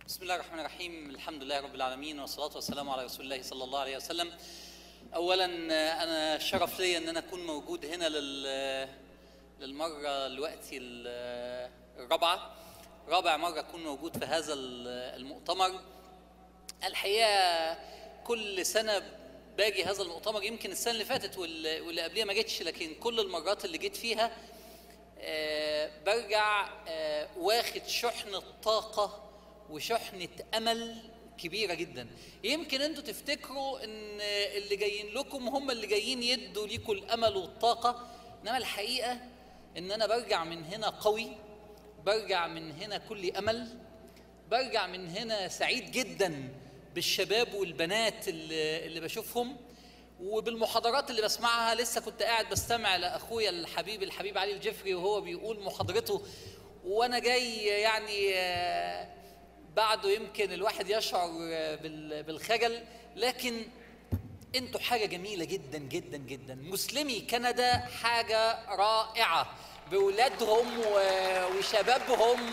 بسم الله الرحمن الرحيم الحمد لله رب العالمين والصلاة والسلام على رسول الله صلى الله عليه وسلم أولا أنا شرف لي أن أنا أكون موجود هنا لل للمرة دلوقتي ال- الرابعة رابع مرة أكون موجود في هذا ال- المؤتمر الحقيقة كل سنة باجي هذا المؤتمر يمكن السنة اللي فاتت واللي واللي قبليها ما جيتش لكن كل المرات اللي جيت فيها آه، برجع آه، واخد شحنة طاقة وشحنة أمل كبيرة جدا يمكن انتوا تفتكروا ان اللي جايين لكم هم اللي جايين يدوا ليكم الأمل والطاقة إنما الحقيقة إن أنا برجع من هنا قوي برجع من هنا كل أمل برجع من هنا سعيد جدا بالشباب والبنات اللي, اللي بشوفهم وبالمحاضرات اللي بسمعها لسه كنت قاعد بستمع لاخويا الحبيب الحبيب علي الجفري وهو بيقول محاضرته وانا جاي يعني آه، بعده يمكن الواحد يشعر آه، بال- بالخجل لكن انتوا حاجه جميله جدا جدا جدا مسلمي كندا حاجه رائعه بولادهم و- وشبابهم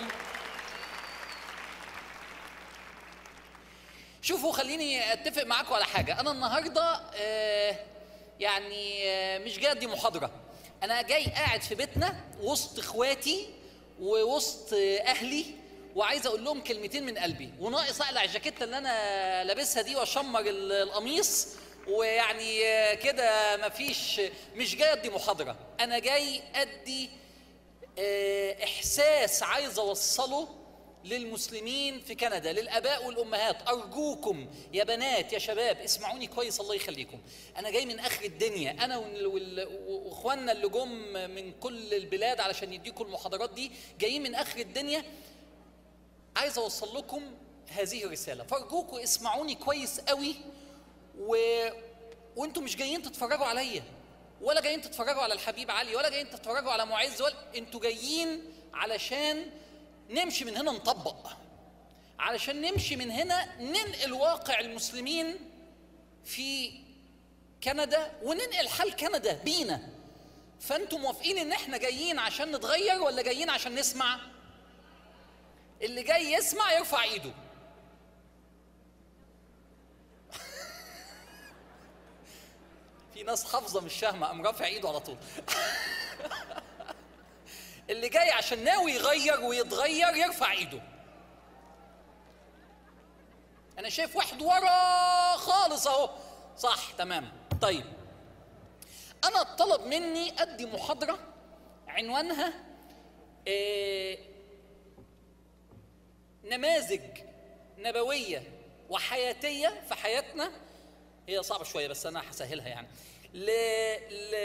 شوفوا خليني اتفق معاكم على حاجه انا النهارده آه، يعني آه، مش جاي ادي محاضره انا جاي قاعد في بيتنا وسط اخواتي ووسط آه، اهلي وعايز اقول لهم كلمتين من قلبي وناقص اقلع الجاكيته اللي انا لابسها دي واشمر ال- القميص ويعني آه، كده مفيش مش جاي ادي محاضره انا جاي ادي آه، احساس عايز اوصله للمسلمين في كندا للاباء والامهات ارجوكم يا بنات يا شباب اسمعوني كويس الله يخليكم انا جاي من اخر الدنيا انا وال- وال- واخواننا اللي جم من كل البلاد علشان يديكم المحاضرات دي جايين من اخر الدنيا عايز اوصل لكم هذه الرساله فارجوكم اسمعوني كويس قوي و... وانتم مش جايين تتفرجوا عليا ولا جايين تتفرجوا على الحبيب علي ولا جايين تتفرجوا على معز ولا انتوا جايين علشان نمشي من هنا نطبق علشان نمشي من هنا ننقل واقع المسلمين في كندا وننقل حال كندا بينا فانتوا موافقين ان احنا جايين عشان نتغير ولا جايين عشان نسمع اللي جاي يسمع يرفع ايده في ناس حافظه مش فاهمه قام رافع ايده على طول اللي جاي عشان ناوي يغير ويتغير يرفع ايده انا شايف واحد ورا خالص اهو صح تمام طيب انا اتطلب مني ادي محاضره عنوانها إيه نماذج نبويه وحياتيه في حياتنا هي صعبه شويه بس انا هسهلها يعني ل... ل...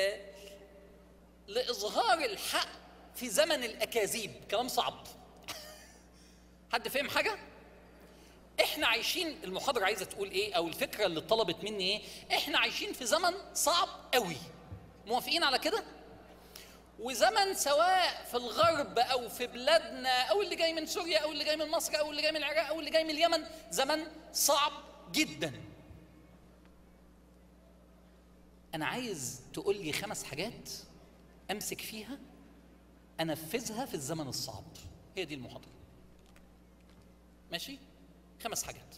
لاظهار الحق في زمن الاكاذيب كلام صعب حد فهم حاجه احنا عايشين المحاضره عايزه تقول ايه او الفكره اللي طلبت مني ايه احنا عايشين في زمن صعب قوي موافقين على كده وزمن سواء في الغرب او في بلادنا او اللي جاي من سوريا او اللي جاي من مصر او اللي جاي من العراق او اللي جاي من اليمن زمن صعب جدا انا عايز تقول لي خمس حاجات امسك فيها انفذها في الزمن الصعب هي دي المحاضره ماشي خمس حاجات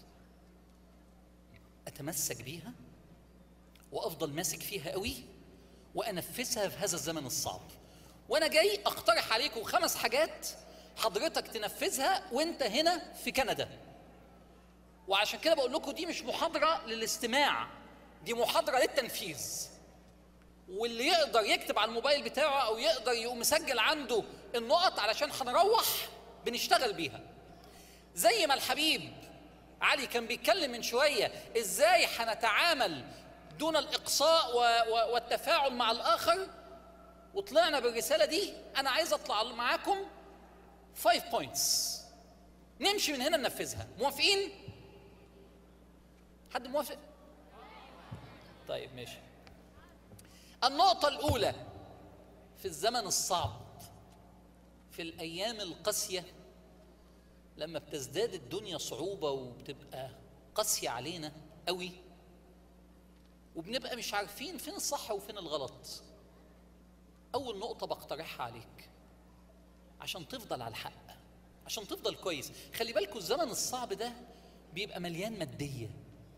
اتمسك بيها وافضل ماسك فيها قوي وانفذها في هذا الزمن الصعب وانا جاي اقترح عليكم خمس حاجات حضرتك تنفذها وانت هنا في كندا وعشان كده بقول لكم دي مش محاضره للاستماع دي محاضره للتنفيذ واللي يقدر يكتب على الموبايل بتاعه او يقدر يقوم مسجل عنده النقط علشان هنروح بنشتغل بيها زي ما الحبيب علي كان بيتكلم من شويه ازاي هنتعامل دون الاقصاء و- و- والتفاعل مع الاخر وطلعنا بالرساله دي انا عايز اطلع معاكم 5 بوينتس نمشي من هنا ننفذها موافقين حد موافق طيب ماشي النقطة الأولى في الزمن الصعب في الأيام القاسية لما بتزداد الدنيا صعوبة وبتبقى قاسية علينا قوي وبنبقى مش عارفين فين الصح وفين الغلط أول نقطة بقترحها عليك عشان تفضل على الحق عشان تفضل كويس خلي بالكم الزمن الصعب ده بيبقى مليان ماديه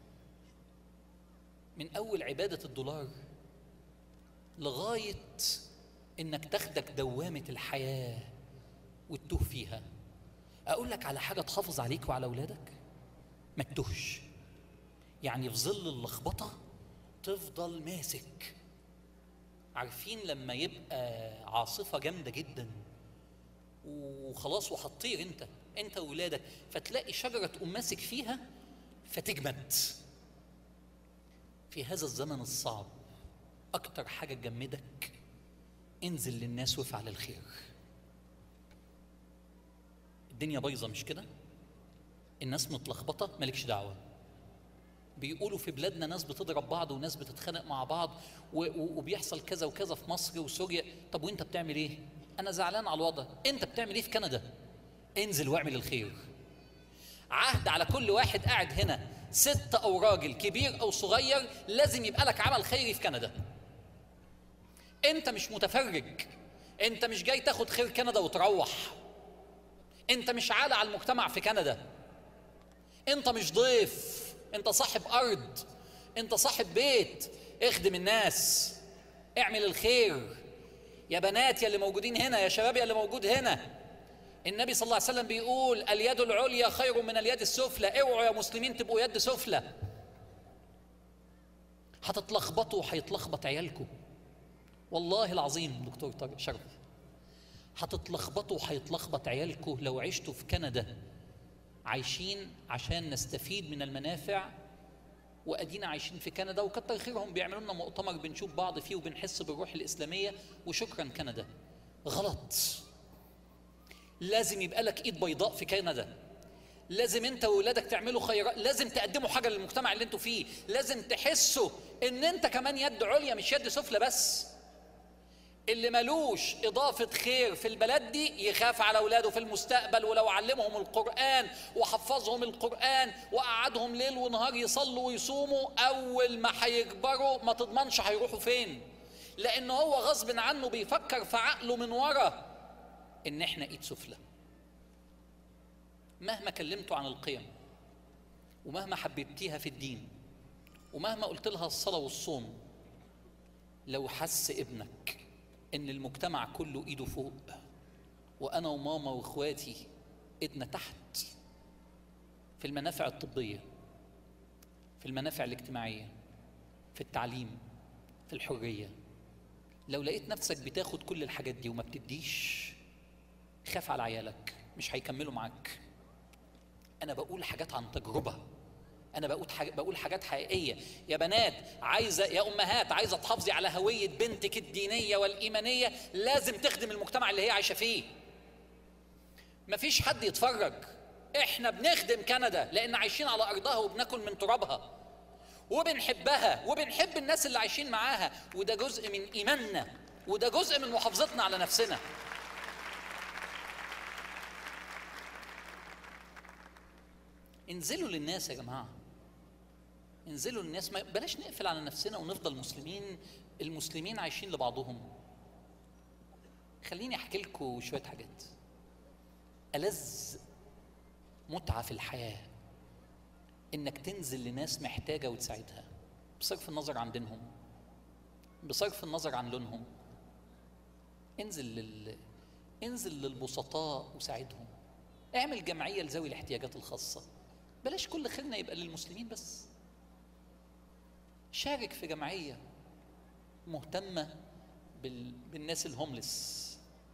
من اول عباده الدولار لغايه انك تاخدك دوامه الحياه وتتوه فيها اقول لك على حاجه تحافظ عليك وعلى اولادك ما تتوهش يعني في ظل اللخبطه تفضل ماسك عارفين لما يبقى عاصفه جامده جدا وخلاص وهتطير انت انت واولادك فتلاقي شجره تقوم ماسك فيها فتجمد في هذا الزمن الصعب اكتر حاجه تجمدك انزل للناس وافعل الخير الدنيا بايظه مش كده الناس متلخبطه مالكش دعوه بيقولوا في بلادنا ناس بتضرب بعض وناس بتتخانق مع بعض وبيحصل كذا وكذا في مصر وسوريا طب وانت بتعمل ايه انا زعلان على الوضع انت بتعمل ايه في كندا انزل واعمل الخير عهد على كل واحد قاعد هنا ست او راجل كبير او صغير لازم يبقى لك عمل خيري في كندا انت مش متفرج انت مش جاي تاخد خير كندا وتروح انت مش عالة على المجتمع في كندا انت مش ضيف انت صاحب ارض انت صاحب بيت اخدم الناس اعمل الخير يا بنات يا اللي موجودين هنا يا شباب يا اللي موجود هنا النبي صلى الله عليه وسلم بيقول اليد العليا خير من اليد السفلى اوعوا يا مسلمين تبقوا يد سفلى هتتلخبطوا وهيتلخبط عيالكم والله العظيم دكتور طارق شرف هتتلخبطوا وهيتلخبط عيالكم لو عشتوا في كندا عايشين عشان نستفيد من المنافع وادينا عايشين في كندا وكتر خيرهم بيعملوا لنا مؤتمر بنشوف بعض فيه وبنحس بالروح الاسلاميه وشكرا كندا غلط لازم يبقى لك ايد بيضاء في كندا لازم انت واولادك تعملوا خيرات لازم تقدموا حاجه للمجتمع اللي انتوا فيه لازم تحسوا ان انت كمان يد عليا مش يد سفلى بس اللي ملوش إضافة خير في البلد دي يخاف على أولاده في المستقبل ولو علمهم القرآن وحفظهم القرآن وقعدهم ليل ونهار يصلوا ويصوموا أول ما هيكبروا ما تضمنش هيروحوا فين لأن هو غصب عنه بيفكر في عقله من ورا إن إحنا إيد سفلى مهما كلمته عن القيم ومهما حببتيها في الدين ومهما قلت لها الصلاة والصوم لو حس ابنك ان المجتمع كله ايده فوق وانا وماما واخواتي ايدنا تحت في المنافع الطبيه في المنافع الاجتماعيه في التعليم في الحريه لو لقيت نفسك بتاخد كل الحاجات دي وما بتديش خاف على عيالك مش هيكملوا معاك انا بقول حاجات عن تجربه انا بقول حاجة بقول حاجات حقيقيه يا بنات عايزه يا امهات عايزه تحافظي على هويه بنتك الدينيه والايمانيه لازم تخدم المجتمع اللي هي عايشه فيه مفيش حد يتفرج احنا بنخدم كندا لان عايشين على ارضها وبناكل من ترابها وبنحبها وبنحب الناس اللي عايشين معاها وده جزء من ايماننا وده جزء من محافظتنا على نفسنا انزلوا للناس يا جماعه انزلوا للناس ما بلاش نقفل على نفسنا ونفضل مسلمين المسلمين عايشين لبعضهم خليني احكي لكم شويه حاجات ألذ متعة في الحياة إنك تنزل لناس محتاجة وتساعدها بصرف النظر عن دينهم بصرف النظر عن لونهم انزل لل... انزل للبسطاء وساعدهم اعمل جمعية لذوي الاحتياجات الخاصة بلاش كل خيرنا يبقى للمسلمين بس شارك في جمعية مهتمة بال... بالناس الهوملس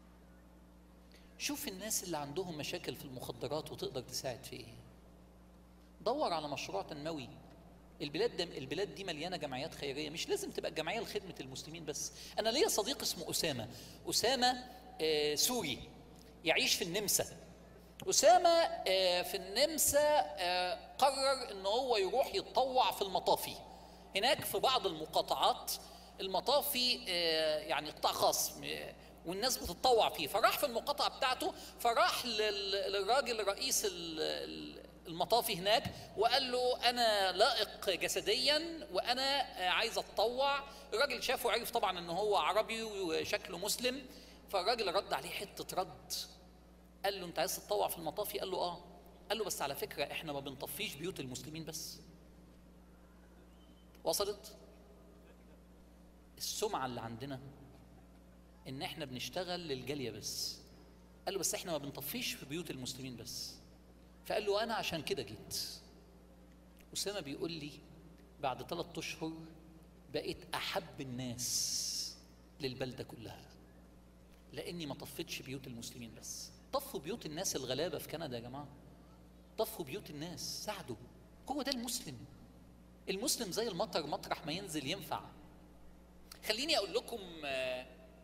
شوف الناس اللي عندهم مشاكل في المخدرات وتقدر تساعد في ايه دور على مشروع تنموي البلاد ده البلاد دي مليانه جمعيات خيريه مش لازم تبقى الجمعيه لخدمه المسلمين بس انا ليا صديق اسمه اسامه اسامه آه سوري يعيش في النمسا اسامه آه في النمسا آه قرر ان هو يروح يتطوع في المطافي هناك في بعض المقاطعات المطافي آه يعني قطاع خاص والناس بتتطوع فيه فراح في المقاطعه بتاعته فراح للراجل رئيس المطافي هناك وقال له انا لائق جسديا وانا عايز اتطوع الراجل شافه عرف طبعا ان هو عربي وشكله مسلم فالراجل رد عليه حته رد قال له انت عايز تتطوع في المطافي قال له اه قال له بس على فكره احنا ما بنطفيش بيوت المسلمين بس وصلت السمعه اللي عندنا ان احنا بنشتغل للجاليه بس قال له بس احنا ما بنطفيش في بيوت المسلمين بس فقال له انا عشان كده جيت اسامه بيقول لي بعد ثلاثة اشهر بقيت احب الناس للبلده كلها لاني ما طفيتش بيوت المسلمين بس طفوا بيوت الناس الغلابه في كندا يا جماعه طفوا بيوت الناس ساعدوا هو ده المسلم المسلم زي المطر مطرح ما ينزل ينفع خليني اقول لكم آه،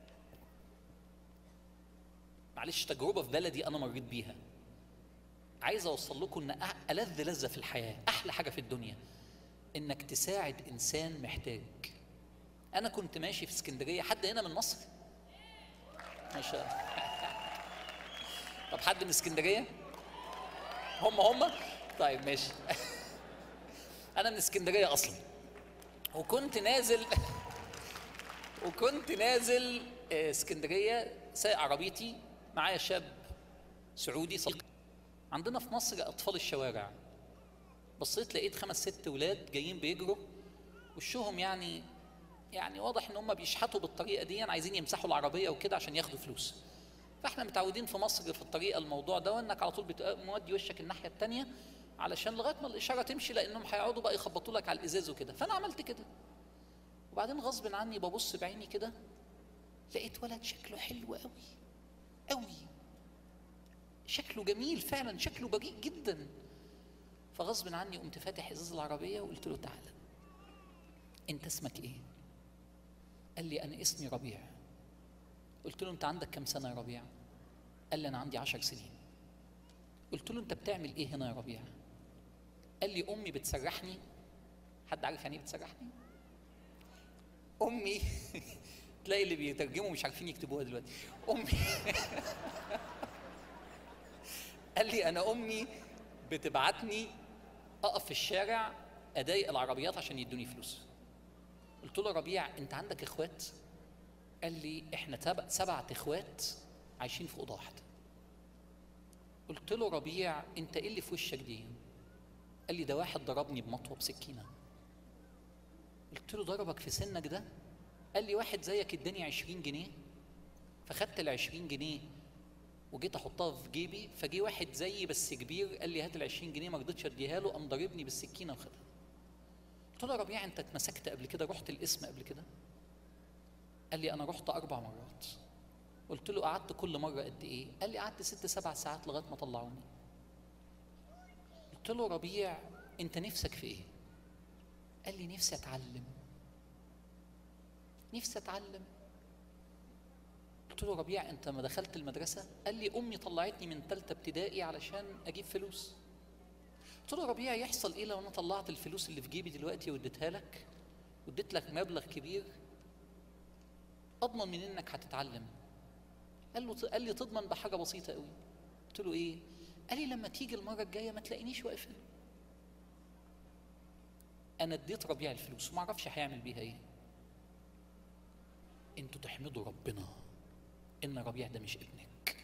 معلش تجربه في بلدي انا مريت بيها عايز اوصل لكم ان أ- الذ لذه في الحياه احلى حاجه في الدنيا انك تساعد انسان محتاج انا كنت ماشي في اسكندريه حد هنا من مصر ما شاء الله طب حد من اسكندريه هم هم طيب ماشي انا من اسكندريه اصلا وكنت نازل وكنت نازل آه، اسكندريه سايق عربيتي معايا شاب سعودي صديق عندنا في مصر اطفال الشوارع بصيت لقيت خمس ست ولاد جايين بيجروا وشهم يعني يعني واضح ان هم بيشحتوا بالطريقه دي عايزين يمسحوا العربيه وكده عشان ياخدوا فلوس فاحنا متعودين في مصر في الطريقه الموضوع ده وانك على طول بت- مودي وشك الناحيه الثانيه علشان لغايه ما الاشاره تمشي لانهم هيقعدوا بقى يخبطوا لك على الازاز وكده فانا عملت كده وبعدين غصب عني ببص بعيني كده لقيت ولد شكله حلو قوي قوي شكله جميل فعلا شكله بريء جدا فغصب عني قمت فاتح ازاز العربيه وقلت له تعالى انت اسمك ايه قال لي انا اسمي ربيع قلت له انت عندك كم سنه يا ربيع قال لي انا عندي عشر سنين قلت له انت بتعمل ايه هنا يا ربيع قال لي امي بتسرحني حد عارف يعني ايه بتسرحني امي تلاقي اللي بيترجموا مش عارفين يكتبوها دلوقتي امي قال لي انا امي بتبعتني اقف في الشارع اضايق العربيات عشان يدوني فلوس قلت له ربيع انت عندك اخوات قال لي احنا تب- سبعة اخوات عايشين في اوضه واحده قلت له ربيع انت ايه اللي في وشك دي قال لي ده واحد ضربني بمطوه بسكينه قلت له ضربك في سنك ده قال لي واحد زيك اداني 20 جنيه فخدت ال 20 جنيه وجيت احطها في جيبي فجي واحد زيي بس كبير قال لي هات ال 20 جنيه ما رضيتش اديها له قام ضاربني بالسكينه وخدها قلت له يا ربيع انت اتمسكت قبل كده رحت القسم قبل كده قال لي انا رحت اربع مرات قلت له قعدت كل مره قد ايه قال لي قعدت ست سبع ساعات لغايه ما طلعوني قلت له ربيع انت نفسك في ايه قال لي نفسي اتعلم نفسي اتعلم قلت له ربيع انت ما دخلت المدرسه قال لي امي طلعتني من ثالثه ابتدائي علشان اجيب فلوس قلت له ربيع يحصل ايه لو انا طلعت الفلوس اللي في جيبي دلوقتي واديتها لك واديت لك مبلغ كبير اضمن من انك هتتعلم قال له قال لي تضمن بحاجه بسيطه قوي قلت له ايه قال لي لما تيجي المره الجايه ما تلاقينيش واقف هنا انا اديت ربيع الفلوس وما اعرفش هيعمل بيها ايه انتوا تحمدوا ربنا ان ربيع ده مش ابنك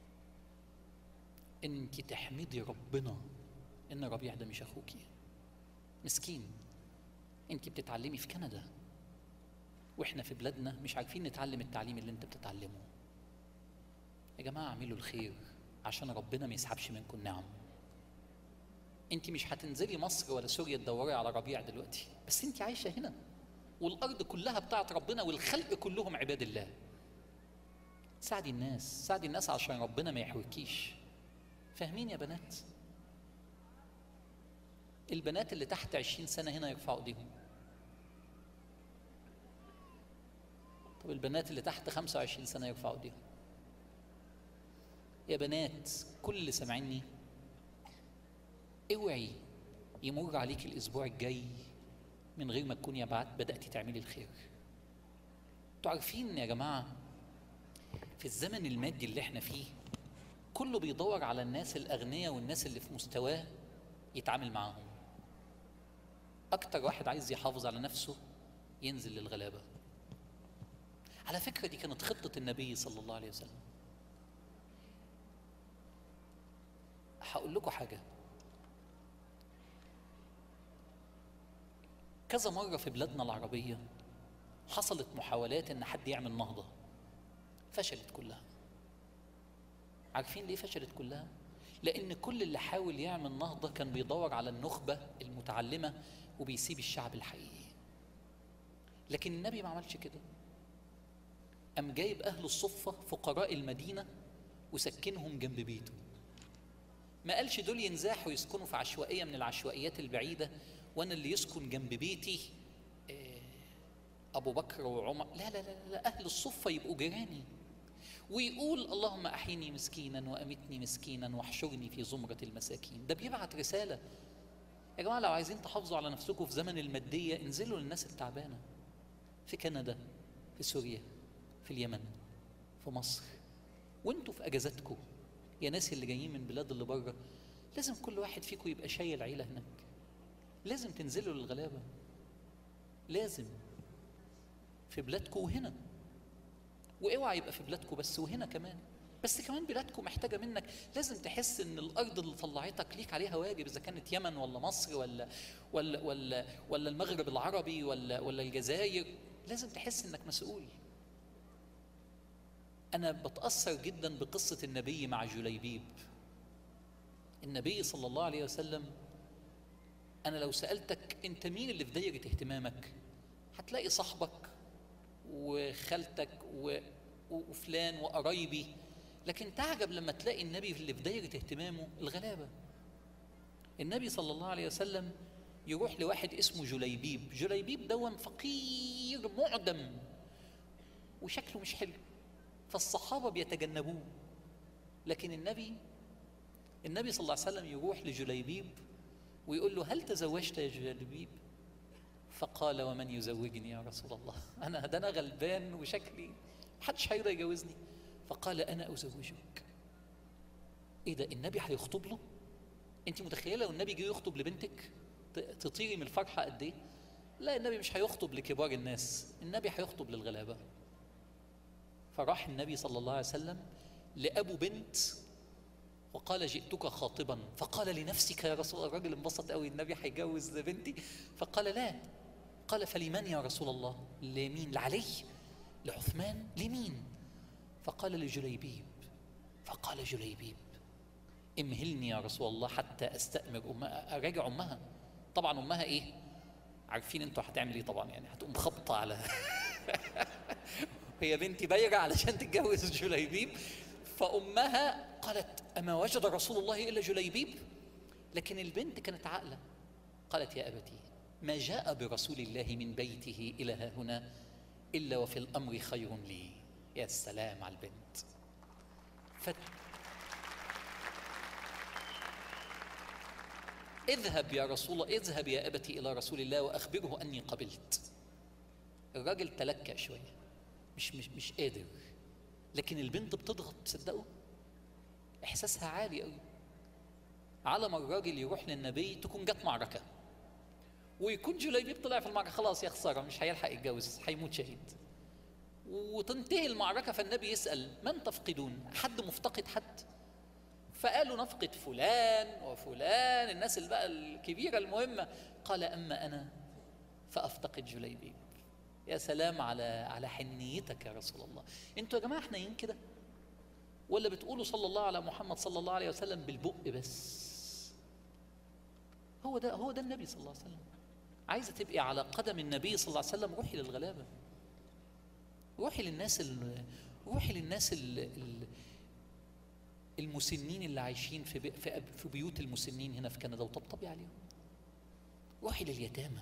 انت تحمدي ربنا ان ربيع ده مش اخوكي مسكين انت بتتعلمي في كندا واحنا في بلادنا مش عارفين نتعلم التعليم اللي انت بتتعلمه يا جماعه اعملوا الخير عشان ربنا ما يسحبش منكم نعم انت مش هتنزلي مصر ولا سوريا تدوري على ربيع دلوقتي بس انت عايشه هنا والارض كلها بتاعت ربنا والخلق كلهم عباد الله ساعدي الناس ساعدي الناس عشان ربنا ما يحركيش فاهمين يا بنات البنات اللي تحت عشرين سنة هنا يرفعوا ايديهم طب البنات اللي تحت خمسة وعشرين سنة يرفعوا ايديهم يا بنات كل اللي سامعيني اوعي يمر عليك الاسبوع الجاي من غير ما تكوني بعد بداتي تعملي الخير انتوا عارفين يا جماعه في الزمن المادي اللي احنا فيه كله بيدور على الناس الاغنياء والناس اللي في مستواه يتعامل معاهم اكتر واحد عايز يحافظ على نفسه ينزل للغلابه على فكره دي كانت خطه النبي صلى الله عليه وسلم هقول لكم حاجه كذا مره في بلادنا العربيه حصلت محاولات ان حد يعمل نهضه فشلت كلها عارفين ليه فشلت كلها لان كل اللي حاول يعمل نهضه كان بيدور على النخبه المتعلمه وبيسيب الشعب الحقيقي لكن النبي ما عملش كده قام جايب اهل الصفه فقراء المدينه وسكنهم جنب بيته ما قالش دول ينزاحوا يسكنوا في عشوائيه من العشوائيات البعيده وانا اللي يسكن جنب بيتي آه، ابو بكر وعمر لا لا لا, لا اهل الصفه يبقوا جيراني ويقول اللهم احيني مسكينا وامتني مسكينا واحشرني في زمره المساكين ده بيبعت رساله يا جماعه لو عايزين تحافظوا على نفسكم في زمن الماديه انزلوا للناس التعبانه في كندا في سوريا في اليمن في مصر وانتوا في اجازاتكم يا ناس اللي جايين من بلاد اللي بره لازم كل واحد فيكم يبقى شايل عيله هناك لازم تنزلوا للغلابه لازم في بلادكم وهنا واوعى يبقى في بلادكم بس وهنا كمان بس كمان بلادكم محتاجه منك لازم تحس ان الارض اللي طلعتك ليك عليها واجب اذا كانت يمن ولا مصر ولا ولا ولا ولا المغرب العربي ولا ولا الجزائر لازم تحس انك مسؤول انا بتاثر جدا بقصه النبي مع جليبيب النبي صلى الله عليه وسلم انا لو سالتك انت مين اللي في دايره اهتمامك هتلاقي صاحبك وخالتك و... وفلان وقرايبي لكن تعجب لما تلاقي النبي اللي في دايره اهتمامه الغلابه النبي صلى الله عليه وسلم يروح لواحد اسمه جليبيب جليبيب دون فقير معدم وشكله مش حلو فالصحابة بيتجنبوه لكن النبي النبي صلى الله عليه وسلم يروح لجليبيب ويقول له هل تزوجت يا جليبيب فقال ومن يزوجني يا رسول الله انا ده انا غلبان وشكلي محدش هيرضى يجوزني فقال انا ازوجك ايه ده النبي هيخطب له انت متخيله لو النبي جه يخطب لبنتك ت- تطيري من الفرحه قد ايه لا النبي مش هيخطب لكبار الناس النبي هيخطب للغلابه فراح النبي صلى الله عليه وسلم لابو بنت وقال جئتك خاطبا فقال لنفسك يا رسول الله الراجل انبسط قوي النبي هيجوز بنتي فقال لا قال فلمن يا رسول الله لمين لعلي لعثمان لمين فقال لجليبيب فقال جليبيب امهلني يا رسول الله حتى استأمر أمها أراجع أمها طبعا أمها إيه عارفين أنتوا هتعمل إيه طبعا يعني هتقوم خبطة على هي بنتي بايرة علشان تتجوز جليبيب فأمها قالت أما وجد رسول الله إلا جليبيب لكن البنت كانت عاقلة قالت يا أبتي ما جاء برسول الله من بيته إلى ها هنا إلا وفي الأمر خير لي يا سلام على البنت ف... اذهب يا رسول الله اذهب يا أبتي إلى رسول الله وأخبره أني قبلت الراجل تلكأ شوية مش مش مش قادر لكن البنت بتضغط تصدقوا احساسها عالي قوي على ما الراجل يروح للنبي تكون جت معركه ويكون جليبيب طلع في المعركه خلاص يا خساره مش هيلحق يتجوز هيموت شهيد وتنتهي المعركه فالنبي يسال من تفقدون حد مفتقد حد فقالوا نفقد فلان وفلان الناس اللي بقى الكبيره المهمه قال اما انا فافتقد جليبيب يا سلام على على حنيتك يا رسول الله انتوا يا جماعه حنين كده ولا بتقولوا صلى الله على محمد صلى الله عليه وسلم بالبق بس هو ده هو ده النبي صلى الله عليه وسلم عايزه تبقي على قدم النبي صلى الله عليه وسلم روحي للغلابه روحي للناس ال... روحي للناس ال... ال... المسنين اللي عايشين في بي... في, في بيوت المسنين هنا في كندا وطبطبي عليهم روحي لليتامى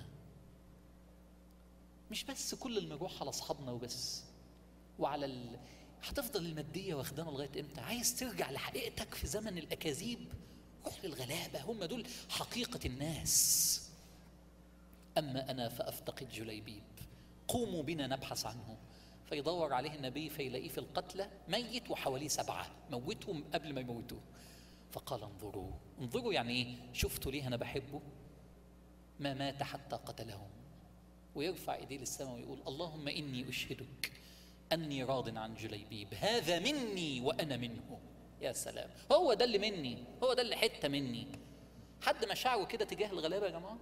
مش بس كل المروح على اصحابنا وبس وعلى ال... هتفضل الماديه واخدانا لغايه امتى؟ عايز ترجع لحقيقتك في زمن الاكاذيب روح للغلابه هم دول حقيقه الناس اما انا فافتقد جليبيب قوموا بنا نبحث عنه فيدور عليه النبي فيلاقيه في القتلى ميت وحواليه سبعه موتهم قبل ما يموتوه فقال انظروا انظروا يعني ايه شفتوا ليه انا بحبه ما مات حتى قتلهم ويرفع ايديه للسماء ويقول اللهم اني اشهدك اني راض عن جليبيب هذا مني وانا منه يا سلام هو ده اللي مني هو ده اللي حته مني حد مشاعره كده تجاه الغلابه يا جماعه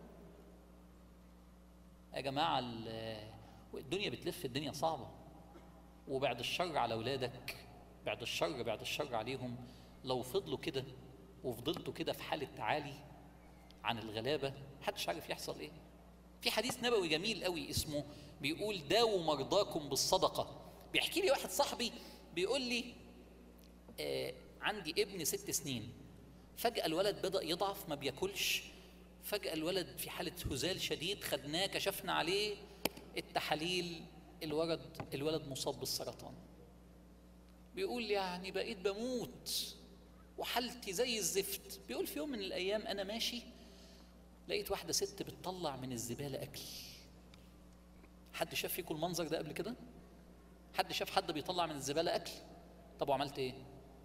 يا جماعه ال- الدنيا بتلف الدنيا صعبه وبعد الشر على اولادك بعد الشر بعد الشر عليهم لو فضلوا كده وفضلتوا كده في حاله تعالي عن الغلابه محدش عارف يحصل ايه في حديث نبوي جميل قوي اسمه بيقول داووا مرضاكم بالصدقه بيحكي لي واحد صاحبي بيقول لي آه عندي ابن ست سنين فجأة الولد بدأ يضعف ما بياكلش فجأة الولد في حالة هزال شديد خدناه كشفنا عليه التحاليل الولد الولد مصاب بالسرطان بيقول يعني بقيت بموت وحالتي زي الزفت بيقول في يوم من الأيام أنا ماشي لقيت واحدة ست بتطلع من الزبالة أكل حد شاف فيكم المنظر ده قبل كده؟ حد شاف حد بيطلع من الزبالة أكل؟ طب وعملت إيه؟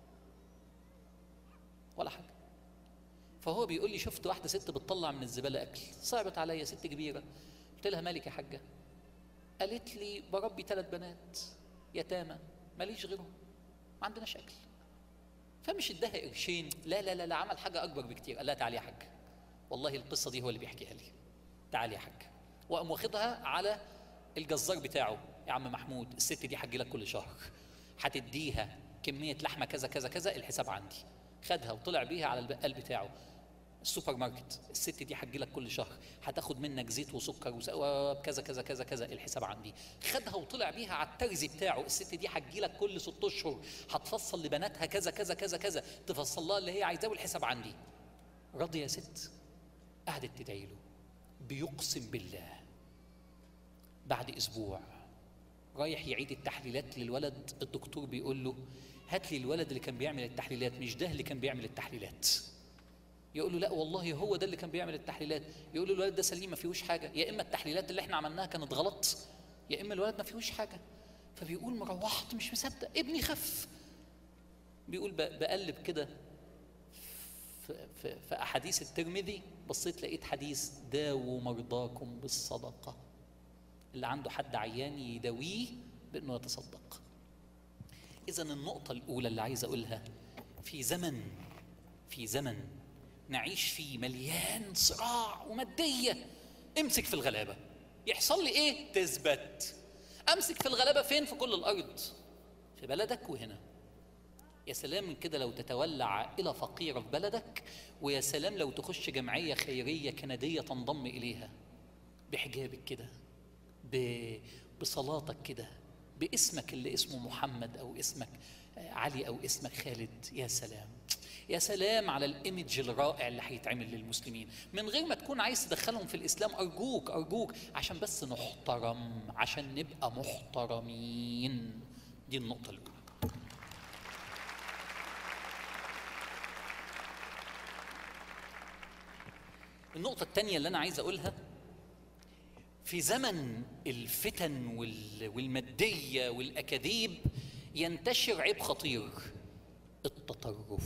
ولا حاجة فهو بيقول لي شفت واحدة ست بتطلع من الزبالة أكل صعبت عليا ست كبيرة قلت لها مالك يا حاجة قالت لي بربي ثلاث بنات يتامى ماليش غيرهم ما عندناش أكل فمش اداها قرشين لا لا لا لا عمل حاجة أكبر بكتير قال لها تعالي يا حاج والله القصة دي هو اللي بيحكيها لي تعالي يا حاج وقام واخدها على الجزار بتاعه يا عم محمود الست دي هتجي لك كل شهر هتديها كمية لحمة كذا كذا كذا الحساب عندي خدها وطلع بيها على البقال بتاعه السوبر ماركت الست دي هتجي لك كل شهر هتاخد منك زيت وسكر وس- وكذا كذا كذا كذا الحساب عندي خدها وطلع بيها على الترزي بتاعه الست دي هتجي لك كل ست اشهر هتفصل لبناتها كذا كذا كذا كذا تفصل لها اللي هي عايزاه والحساب عندي راضي يا ست قعدت تدعي له بيقسم بالله بعد اسبوع رايح يعيد التحليلات للولد الدكتور بيقول له هات لي الولد اللي كان بيعمل التحليلات مش ده اللي كان بيعمل التحليلات يقول له لا والله هو ده اللي كان بيعمل التحليلات يقول له الولد ده سليم ما فيهوش حاجه يا اما التحليلات اللي احنا عملناها كانت غلط يا اما الولد ما فيهوش حاجه فبيقول مروحت مش مصدق ابني خف بيقول ب- بقلب كده في, في, في احاديث الترمذي بصيت لقيت حديث داووا مرضاكم بالصدقه اللي عنده حد عيان يداويه بانه يتصدق اذا النقطه الاولى اللي عايز اقولها في زمن في زمن نعيش فيه مليان صراع وماديه امسك في الغلابه يحصل لي ايه تثبت امسك في الغلابه فين في كل الارض في بلدك وهنا يا سلام من كده لو تتولى عائلة فقيرة في بلدك ويا سلام لو تخش جمعية خيرية كندية تنضم إليها بحجابك كده ب- بصلاتك كده باسمك اللي اسمه محمد أو اسمك آه، علي أو اسمك خالد يا سلام يا سلام على الايمج الرائع اللي هيتعمل للمسلمين من غير ما تكون عايز تدخلهم في الاسلام ارجوك ارجوك عشان بس نحترم عشان نبقى محترمين دي النقطه الاولى النقطة الثانية اللي أنا عايز أقولها في زمن الفتن وال- والمادية والأكاذيب ينتشر عيب خطير التطرف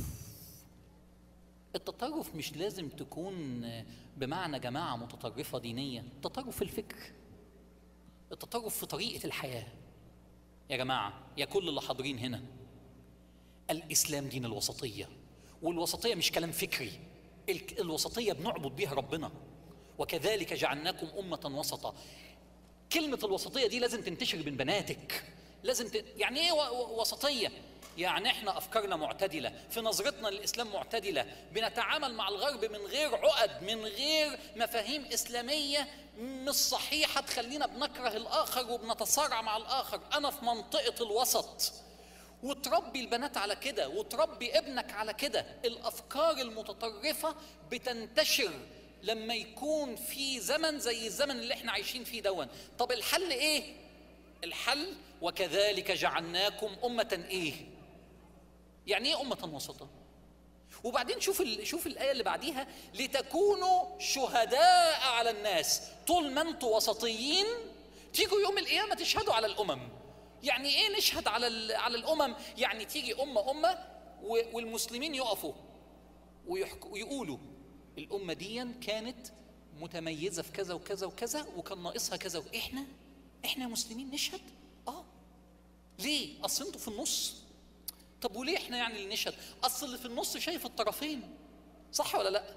التطرف مش لازم تكون بمعنى جماعة متطرفة دينية التطرف في الفكر التطرف في طريقة الحياة يا جماعة يا كل اللي حاضرين هنا الإسلام دين الوسطية والوسطية مش كلام فكري ال- الوسطية بنعبد بيها ربنا وكذلك جعلناكم أمة وسطا كلمة الوسطية دي لازم تنتشر بين بناتك لازم ت... يعني ايه و- و- وسطية؟ يعني احنا افكارنا معتدلة، في نظرتنا للاسلام معتدلة، بنتعامل مع الغرب من غير عقد، من غير مفاهيم اسلامية مش صحيحة تخلينا بنكره الاخر وبنتصارع مع الاخر، انا في منطقة الوسط. وتربي البنات على كده وتربي ابنك على كده الافكار المتطرفه بتنتشر لما يكون في زمن زي الزمن اللي احنا عايشين فيه دون طب الحل ايه الحل وكذلك جعلناكم امه ايه يعني ايه امه وسطا وبعدين شوف ال... شوف الايه اللي بعديها لتكونوا شهداء على الناس طول ما انتوا وسطيين تيجوا يوم القيامه تشهدوا على الامم يعني ايه نشهد على ال... على الامم يعني تيجي امه امه و... والمسلمين يقفوا ويحك... ويقولوا الامه دي كانت متميزه في كذا وكذا وكذا وكان ناقصها كذا واحنا احنا مسلمين نشهد اه ليه اصل انتوا في النص طب وليه احنا يعني اللي نشهد اصل اللي في النص شايف الطرفين صح ولا لا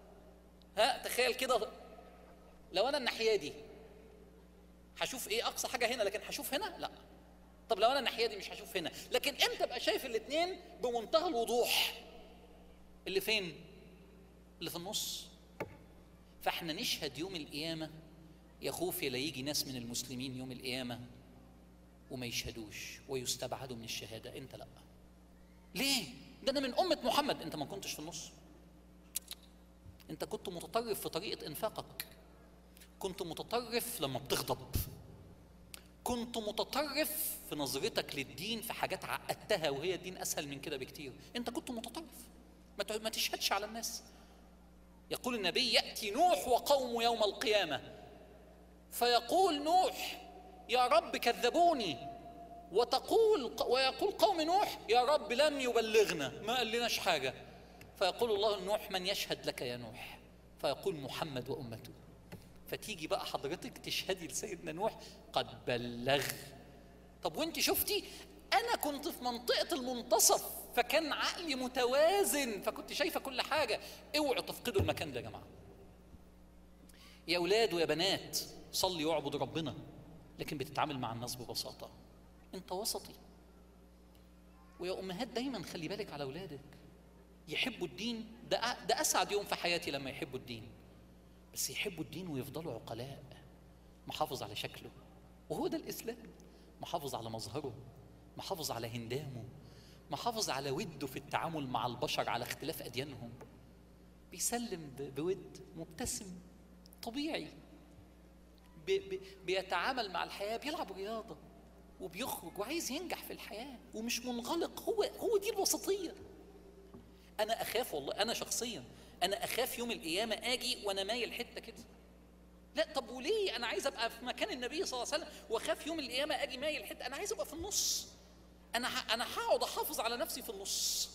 ها تخيل كده لو انا الناحيه دي هشوف ايه اقصى حاجه هنا لكن هشوف هنا لا طب لو انا الناحيه دي مش هشوف هنا لكن امتى ابقى شايف الاثنين بمنتهى الوضوح اللي فين اللي في النص فاحنا نشهد يوم القيامه يا خوفي لا يجي ناس من المسلمين يوم القيامه وما يشهدوش ويستبعدوا من الشهاده انت لا ليه ده انا من امه محمد انت ما كنتش في النص انت كنت متطرف في طريقه انفاقك كنت متطرف لما بتغضب كنت متطرف في نظرتك للدين في حاجات عقدتها وهي الدين اسهل من كده بكتير انت كنت متطرف ما ت- ما تشهدش على الناس يقول النبي ياتي نوح وقومه يوم القيامه فيقول نوح يا رب كذبوني وتقول ويقول قوم نوح يا رب لم يبلغنا ما قال لناش حاجه فيقول الله لنوح من يشهد لك يا نوح فيقول محمد وامته فتيجي بقى حضرتك تشهدي لسيدنا نوح قد بلغ طب وانت شفتي انا كنت في منطقه المنتصف فكان عقلي متوازن فكنت شايفه كل حاجه اوعوا تفقدوا المكان ده يا جماعه يا اولاد ويا بنات صلي واعبد ربنا لكن بتتعامل مع الناس ببساطه انت وسطي ويا امهات دايما خلي بالك على اولادك يحبوا الدين ده أ- ده اسعد يوم في حياتي لما يحبوا الدين بس يحبوا الدين ويفضلوا عقلاء محافظ على شكله وهو ده الاسلام محافظ على مظهره محافظ على هندامه محافظ على وده في التعامل مع البشر على اختلاف اديانهم بيسلم ب- بود مبتسم طبيعي بي بي بيتعامل مع الحياه بيلعب رياضه وبيخرج وعايز ينجح في الحياه ومش منغلق هو هو دي الوسطيه انا اخاف والله انا شخصيا انا اخاف يوم القيامه اجي وانا مايل حته كده لا طب وليه انا عايز ابقى في مكان النبي صلى الله عليه وسلم واخاف يوم القيامه اجي مايل حته انا عايز ابقى في النص انا ه- انا هقعد احافظ على نفسي في النص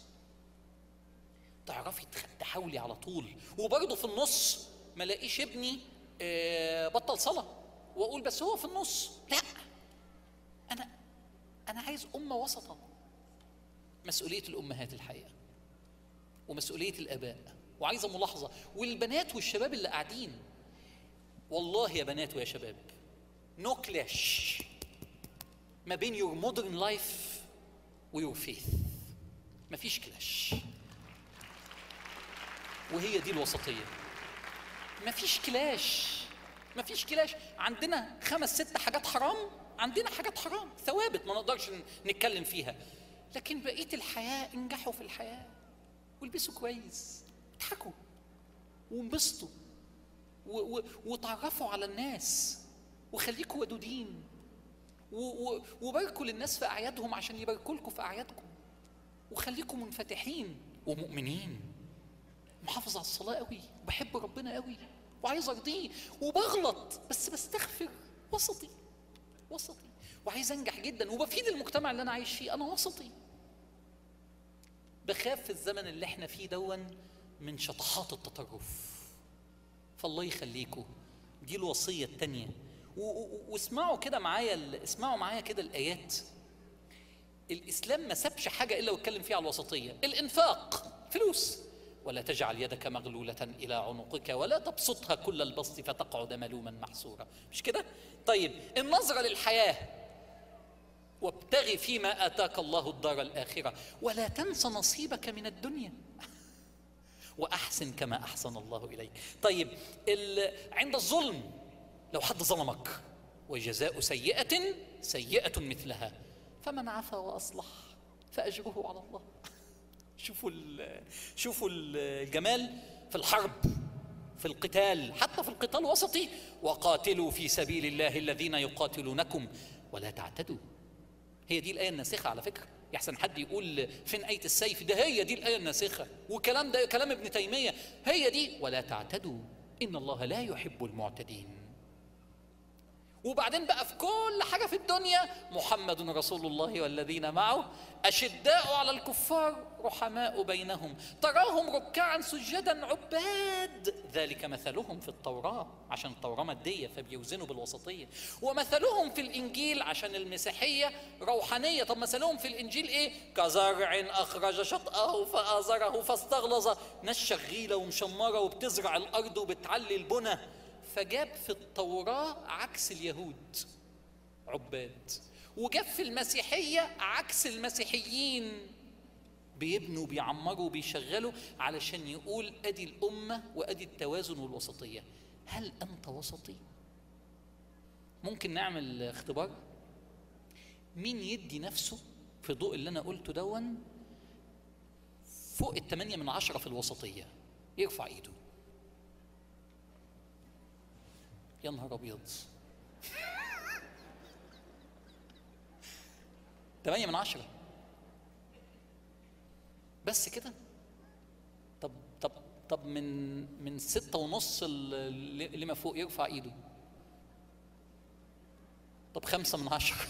تعرفي تخ- تحاولي على طول وبرضه في النص ما الاقيش ابني آه، بطل صلاه واقول بس هو في النص لا انا انا عايز امه وسطا مسؤوليه الامهات الحقيقه ومسؤوليه الاباء وعايزه ملاحظه والبنات والشباب اللي قاعدين والله يا بنات ويا شباب نو كلاش ما بين يور مودرن لايف ويور فيث مفيش كلاش وهي دي الوسطيه مفيش كلاش مفيش كلاش عندنا خمس ست حاجات حرام عندنا حاجات حرام ثوابت ما نقدرش ن- نتكلم فيها لكن بقيه الحياه انجحوا في الحياه والبسوا كويس اضحكوا وانبسطوا و- و- وتعرفوا على الناس وخليكوا ودودين و- و- وباركوا للناس في اعيادهم عشان يباركوا لكم في اعيادكم وخليكم منفتحين ومؤمنين محافظ على الصلاه قوي وبحب ربنا قوي وعايز ارضيه وبغلط بس بستغفر وسطي وسطي وعايز انجح جدا وبفيد المجتمع اللي انا عايش فيه انا وسطي بخاف في الزمن اللي احنا فيه دون من شطحات التطرف فالله يخليكم دي الوصيه الثانيه واسمعوا كده معايا ال- اسمعوا معايا كده الايات الاسلام ما سابش حاجه الا واتكلم فيها على الوسطيه الانفاق فلوس ولا تجعل يدك مغلوله الى عنقك ولا تبسطها كل البسط فتقعد ملوما محسورا مش كده طيب النظره للحياه وابتغ فيما اتاك الله الدار الاخره ولا تنس نصيبك من الدنيا واحسن كما احسن الله اليك طيب ال- عند الظلم لو حد ظلمك وجزاء سيئه سيئه مثلها فمن عفا واصلح فاجره على الله شوفوا ال- شوفوا ال- الجمال في الحرب في القتال حتى في القتال الوسطي وقاتلوا في سبيل الله الذين يقاتلونكم ولا تعتدوا هي دي الآية الناسخة على فكرة يحسن حد يقول فين آية السيف ده هي دي الآية الناسخة وكلام ده كلام ابن تيمية هي دي ولا تعتدوا إن الله لا يحب المعتدين وبعدين بقى في كل حاجة في الدنيا محمد رسول الله والذين معه أشداء على الكفار رحماء بينهم تراهم ركعا سجدا عباد ذلك مثلهم في التوراة عشان التوراة مادية فبيوزنوا بالوسطية ومثلهم في الإنجيل عشان المسيحية روحانية طب مثلهم في الإنجيل إيه كزرع أخرج شطأه فآزره فاستغلظ ناس شغيلة ومشمرة وبتزرع الأرض وبتعلي البنى فجاب في التوراة عكس اليهود عباد وجاب في المسيحية عكس المسيحيين بيبنوا بيعمروا وبيشغلوا علشان يقول ادي الامه وادي التوازن والوسطيه هل انت وسطي ممكن نعمل اختبار مين يدي نفسه في ضوء اللي انا قلته دون فوق الثمانية من عشرة في الوسطية يرفع ايده يا نهار ابيض ثمانية من عشرة بس كده طب طب طب من من ستة ونص اللي ما فوق يرفع ايده طب خمسة من عشرة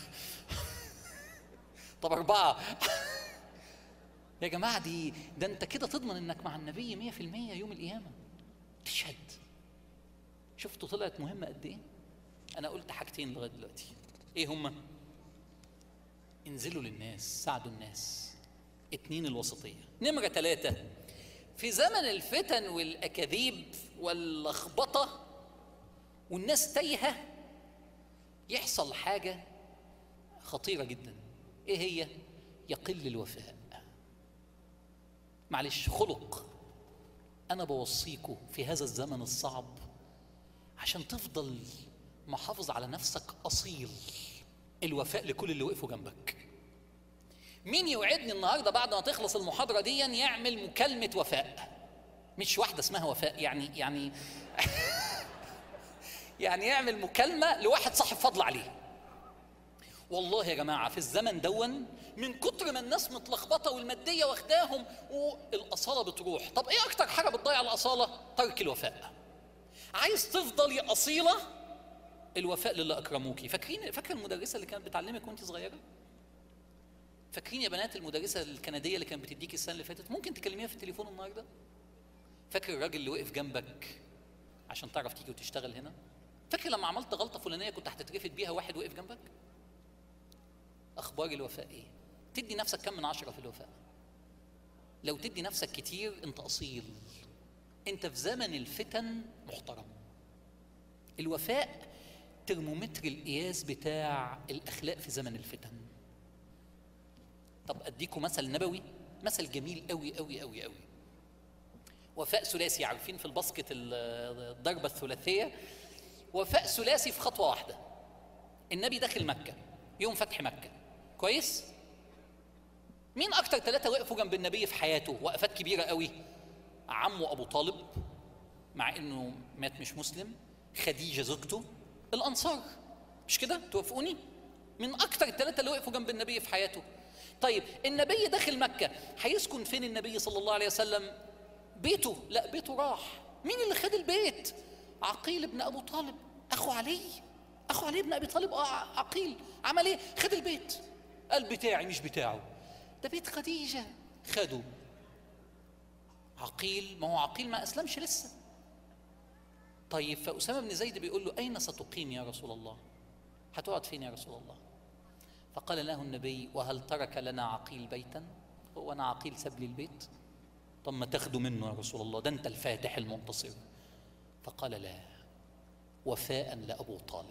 طب أربعة يا جماعة دي ده أنت كده تضمن إنك مع النبي مية في المية يوم القيامة تشهد شفتوا طلعت مهمة قد إيه؟ أنا قلت حاجتين لغاية دلوقتي إيه هما؟ انزلوا للناس ساعدوا الناس اتنين الوسطية نمرة ثلاثة في زمن الفتن والأكاذيب واللخبطة والناس تايهة يحصل حاجة خطيرة جدا ايه هي؟ يقل الوفاء معلش خلق أنا بوصيكم في هذا الزمن الصعب عشان تفضل محافظ على نفسك أصيل الوفاء لكل اللي وقفوا جنبك مين يوعدني النهارده بعد ما تخلص المحاضره دي يعمل مكالمه وفاء مش واحده اسمها وفاء يعني يعني يعني يعمل مكالمه لواحد صاحب فضل عليه والله يا جماعه في الزمن دون من كتر ما الناس متلخبطه والماديه واخداهم والاصاله بتروح طب ايه اكتر حاجه بتضيع الاصاله ترك الوفاء عايز تفضل اصيله الوفاء للي اكرموكي فاكرين فاكره المدرسه اللي كانت بتعلمك وانت صغيره فاكرين يا بنات المدرسه الكنديه اللي كانت بتديكي السنه اللي فاتت ممكن تكلميها في التليفون النهارده فاكر الراجل اللي وقف جنبك عشان تعرف تيجي وتشتغل هنا فاكر لما عملت غلطه فلانيه كنت هتترفد بيها واحد وقف جنبك اخبار الوفاء ايه تدي نفسك كم من عشرة في الوفاء لو تدي نفسك كتير انت اصيل انت في زمن الفتن محترم الوفاء ترمومتر القياس بتاع الاخلاق في زمن الفتن طب اديكم مثل نبوي مثل جميل قوي قوي قوي قوي وفاء ثلاثي عارفين في الباسكت الضربه الثلاثيه وفاء ثلاثي في خطوه واحده النبي داخل مكه يوم فتح مكه كويس مين اكتر ثلاثه وقفوا جنب النبي في حياته وقفات كبيره قوي عمه ابو طالب مع انه مات مش مسلم خديجه زوجته الانصار مش كده توافقوني من اكتر الثلاثه اللي وقفوا جنب النبي في حياته طيب النبي داخل مكه هيسكن فين النبي صلى الله عليه وسلم بيته لا بيته راح مين اللي خد البيت عقيل ابن ابو طالب اخو علي اخو علي ابن ابي طالب اه عقيل عمل ايه خد البيت قال بتاعي مش بتاعه ده بيت خديجه خده عقيل ما هو عقيل ما اسلمش لسه طيب فأسامة بن زيد بيقول له أين ستقيم يا رسول الله هتقعد فين يا رسول الله فقال له النبي وهل ترك لنا عقيل بيتا هو أنا عقيل ساب لي البيت طب ما تاخده منه يا رسول الله ده أنت الفاتح المنتصر فقال لا وفاء لأبو طالب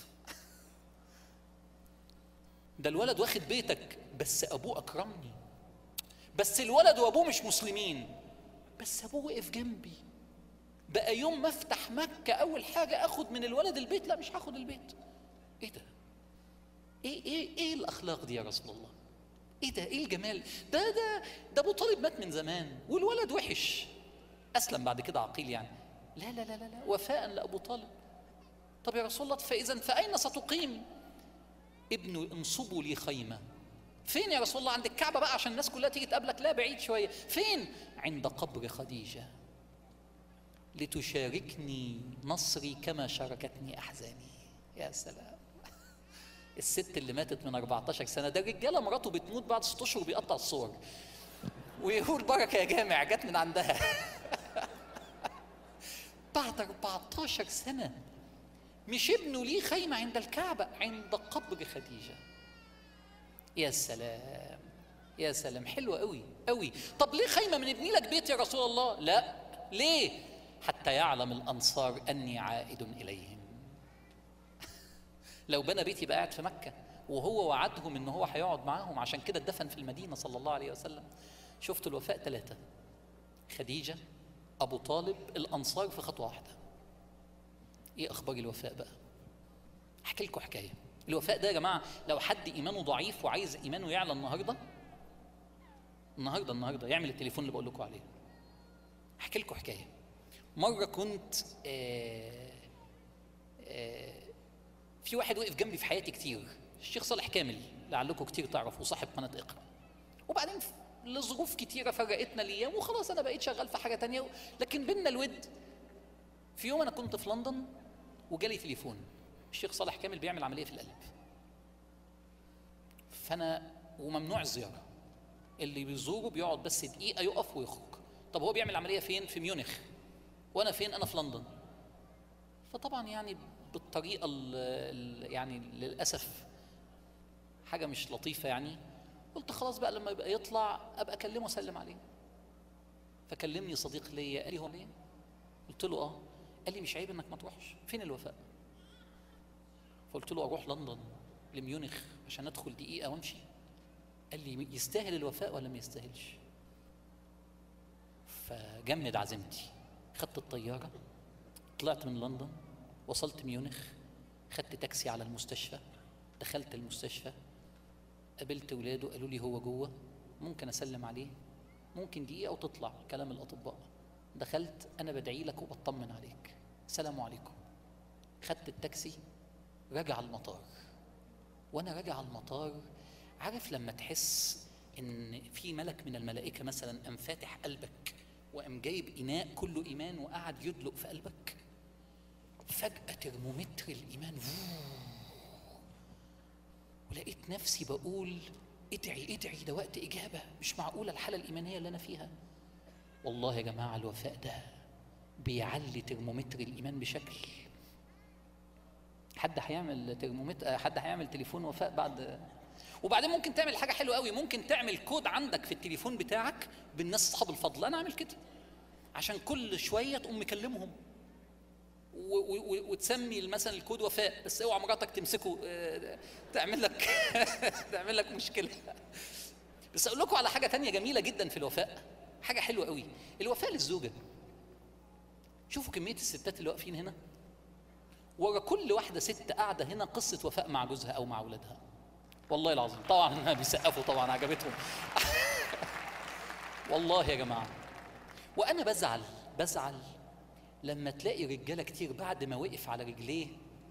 ده الولد واخد بيتك بس أبوه أكرمني بس الولد وأبوه مش مسلمين بس أبوه وقف جنبي بقى يوم ما افتح مكة أول حاجة آخد من الولد البيت لا مش هاخد البيت إيه ده؟ إيه إيه إيه الأخلاق دي يا رسول الله؟ إيه ده؟ إيه الجمال؟ ده ده ده أبو طالب مات من زمان والولد وحش أسلم بعد كده عقيل يعني لا لا لا لا, لا. وفاء لأبو طالب طب يا رسول الله فإذا فأين ستقيم؟ ابنه انصبوا لي خيمة فين يا رسول الله عند الكعبة بقى عشان الناس كلها تيجي تقابلك لا بعيد شوية فين؟ عند قبر خديجة لتشاركني نصري كما شاركتني احزاني يا سلام الست اللي ماتت من 14 سنه ده الرجاله مراته بتموت بعد ست اشهر بيقطع الصور ويقول بركه يا جامع جت من عندها بعد 14 سنه مش ابنه ليه خيمه عند الكعبه عند قبر خديجه يا سلام يا سلام حلوة قوي قوي طب ليه خيمة من ابني لك بيت يا رسول الله لا ليه حتى يعلم الأنصار أني عائد إليهم لو بنى بيت يبقى قاعد في مكة وهو وعدهم ان هو هيقعد معاهم عشان كده اتدفن في المدينة صلى الله عليه وسلم شفتوا الوفاء ثلاثة خديجة أبو طالب الأنصار في خطوة واحدة إيه أخبار الوفاء بقى أحكي لكم حكاية الوفاء ده يا جماعة لو حد إيمانه ضعيف وعايز إيمانه يعلى النهاردة النهاردة النهاردة يعمل التليفون اللي بقول لكم عليه أحكي لكم حكاية مرة كنت آه آه في واحد وقف جنبي في حياتي كتير الشيخ صالح كامل لعلكم كتير تعرفوا صاحب قناة اقرأ وبعدين لظروف كتيرة فرقتنا الأيام وخلاص أنا بقيت شغال في حاجة تانية لكن بينا الود في يوم أنا كنت في لندن وجالي تليفون الشيخ صالح كامل بيعمل عملية في القلب فأنا وممنوع الزيارة اللي بيزوره بيقعد بس دقيقة يقف ويخرج طب هو بيعمل عملية فين؟ في ميونخ وأنا فين؟ أنا في لندن فطبعا يعني بالطريقة ال ال يعني للأسف حاجة مش لطيفة يعني قلت خلاص بقى لما يبقى يطلع أبقى أكلمه وأسلم عليه فكلمني صديق ليا قال لي هو ليه؟ قلت له اه قال لي مش عيب انك ما تروحش فين الوفاء؟ فقلت له اروح لندن لميونخ عشان ادخل دقيقة وامشي قال لي يستاهل الوفاء ولا ما يستاهلش؟ فجمد عزيمتي خدت الطيارة طلعت من لندن وصلت ميونخ خدت تاكسي على المستشفى دخلت المستشفى قابلت ولاده قالوا لي هو جوه ممكن اسلم عليه ممكن دقيقه وتطلع كلام الاطباء دخلت انا بدعي لك وبطمن عليك السلام عليكم خدت التاكسي راجع المطار وانا راجع المطار عارف لما تحس ان في ملك من الملائكه مثلا قام فاتح قلبك وقام جايب اناء كله ايمان وقعد يدلق في قلبك فجاه ترمومتر الايمان ولقيت نفسي بقول ادعي ادعي ده وقت اجابه مش معقوله الحاله الايمانيه اللي انا فيها والله يا جماعه الوفاء ده بيعلي ترمومتر الايمان بشكل حد هيعمل ترمومتر حد هيعمل تليفون وفاء بعد وبعدين ممكن تعمل حاجه حلوه قوي ممكن تعمل كود عندك في التليفون بتاعك بالناس اصحاب الفضل انا اعمل كده عشان كل شويه تقوم مكلمهم و- و- وتسمي مثلا الكود وفاء بس اوعى مراتك تمسكه آه، تعمل لك تعمل لك مشكله بس اقول لكم على حاجه تانية جميله جدا في الوفاء حاجه حلوه قوي الوفاء للزوجه شوفوا كميه الستات اللي واقفين هنا ورا كل واحده ست قاعده هنا قصه وفاء مع جوزها او مع اولادها والله العظيم طبعا بيسقفوا طبعا عجبتهم والله يا جماعه وانا بزعل بزعل لما تلاقي رجاله كتير بعد ما وقف على رجليه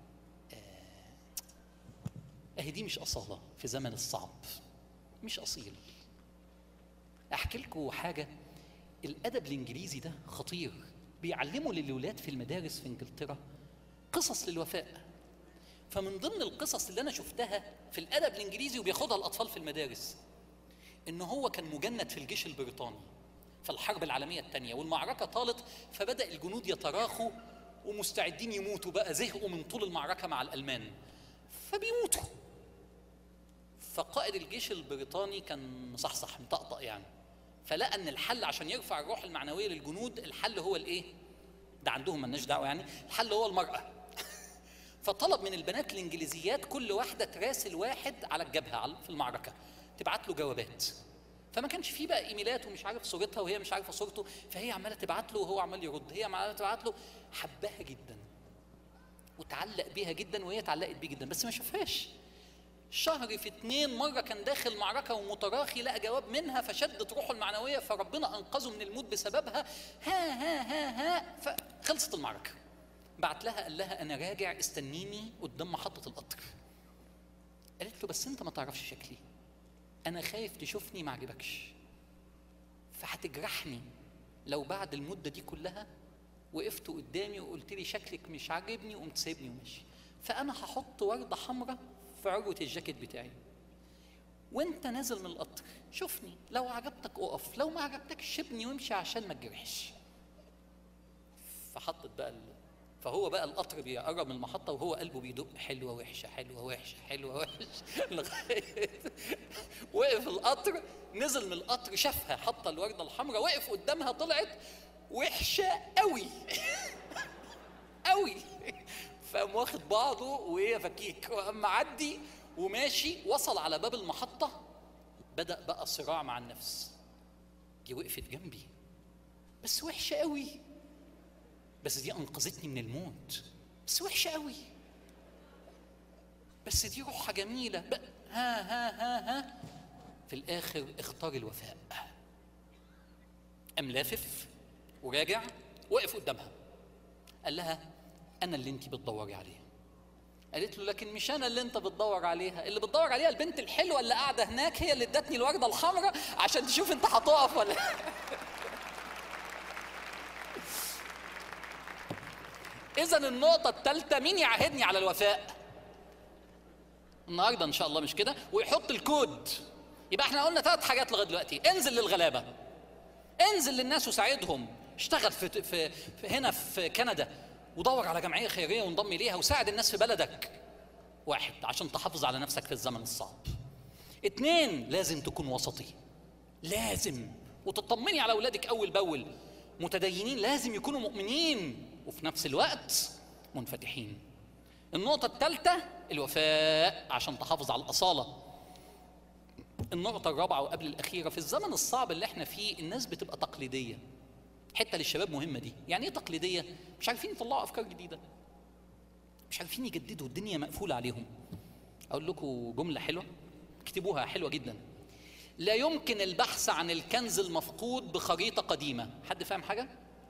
آه، اهي دي مش اصاله في زمن الصعب مش اصيل احكي لكم حاجه الادب الانجليزي ده خطير بيعلموا للولاد في المدارس في انجلترا قصص للوفاء فمن ضمن القصص اللي انا شفتها في الادب الانجليزي وبياخدها الاطفال في المدارس ان هو كان مجند في الجيش البريطاني في الحرب العالميه الثانيه والمعركه طالت فبدا الجنود يتراخوا ومستعدين يموتوا بقى زهقوا من طول المعركه مع الالمان فبيموتوا فقائد الجيش البريطاني كان مصحصح مطقطق يعني فلقى ان الحل عشان يرفع الروح المعنويه للجنود الحل هو الايه؟ ده عندهم ملناش دعوه يعني الحل هو المراه فطلب من البنات الانجليزيات كل واحده تراسل واحد على الجبهه على- في المعركه تبعت له جوابات فما كانش فيه بقى ايميلات ومش عارف صورتها وهي مش عارفه صورته فهي عماله تبعت له وهو عمال يرد هي عماله تبعت له حبها جدا وتعلق بيها جدا وهي اتعلقت بيه جدا بس ما شافهاش شهر في اتنين مرة كان داخل معركة ومتراخي لقى جواب منها فشدت روحه المعنوية فربنا أنقذه من الموت بسببها ها ها ها ها فخلصت المعركة بعت لها قال لها أنا راجع استنيني قدام محطة القطر قالت له بس أنت ما تعرفش شكلي أنا خايف تشوفني ما عجبكش فهتجرحني لو بعد المدة دي كلها وقفت قدامي وقلت لي شكلك مش عاجبني وقمت سايبني وماشي فانا هحط ورده حمراء في عروه الجاكيت بتاعي وانت نازل من القطر شوفني لو عجبتك اقف لو ما عجبتكش سيبني وامشي عشان ما تجرحش فحطت بقى ال... فهو بقى القطر بيقرب من المحطة وهو قلبه بيدق حلوة وحشة حلوة وحشة حلوة وحشة لغاية وقف القطر نزل من القطر شافها حاطة الوردة الحمراء وقف قدامها طلعت وحشة قوي قوي فقام واخد بعضه وهي فكيك وقام معدي وماشي وصل على باب المحطة بدأ بقى صراع مع النفس دي وقفت جنبي بس وحشة قوي بس دي انقذتني من الموت بس وحشه قوي بس دي روحها جميله بقى ها ها ها ها في الاخر اختار الوفاء قام لافف وراجع وقف قدامها قال لها انا اللي انت بتدوري عليه قالت له لكن مش انا اللي انت بتدور عليها اللي بتدور عليها البنت الحلوه اللي قاعده هناك هي اللي ادتني الورده الحمراء عشان تشوف انت هتقف ولا إذا النقطة الثالثة مين يعاهدني على الوفاء؟ النهارده إن شاء الله مش كده ويحط الكود يبقى احنا قلنا ثلاث حاجات لغاية دلوقتي انزل للغلابة انزل للناس وساعدهم اشتغل في, في, في هنا في كندا ودور على جمعية خيرية وانضم إليها وساعد الناس في بلدك واحد عشان تحافظ على نفسك في الزمن الصعب اتنين لازم تكون وسطي لازم وتطمني على أولادك أول بأول متدينين لازم يكونوا مؤمنين وفي نفس الوقت منفتحين النقطة الثالثة الوفاء عشان تحافظ على الأصالة النقطة الرابعة وقبل الأخيرة في الزمن الصعب اللي احنا فيه الناس بتبقى تقليدية حتة للشباب مهمة دي يعني ايه تقليدية؟ مش عارفين يطلعوا أفكار جديدة مش عارفين يجددوا الدنيا مقفولة عليهم أقول لكم جملة حلوة اكتبوها حلوة جدا لا يمكن البحث عن الكنز المفقود بخريطة قديمة حد فاهم حاجة؟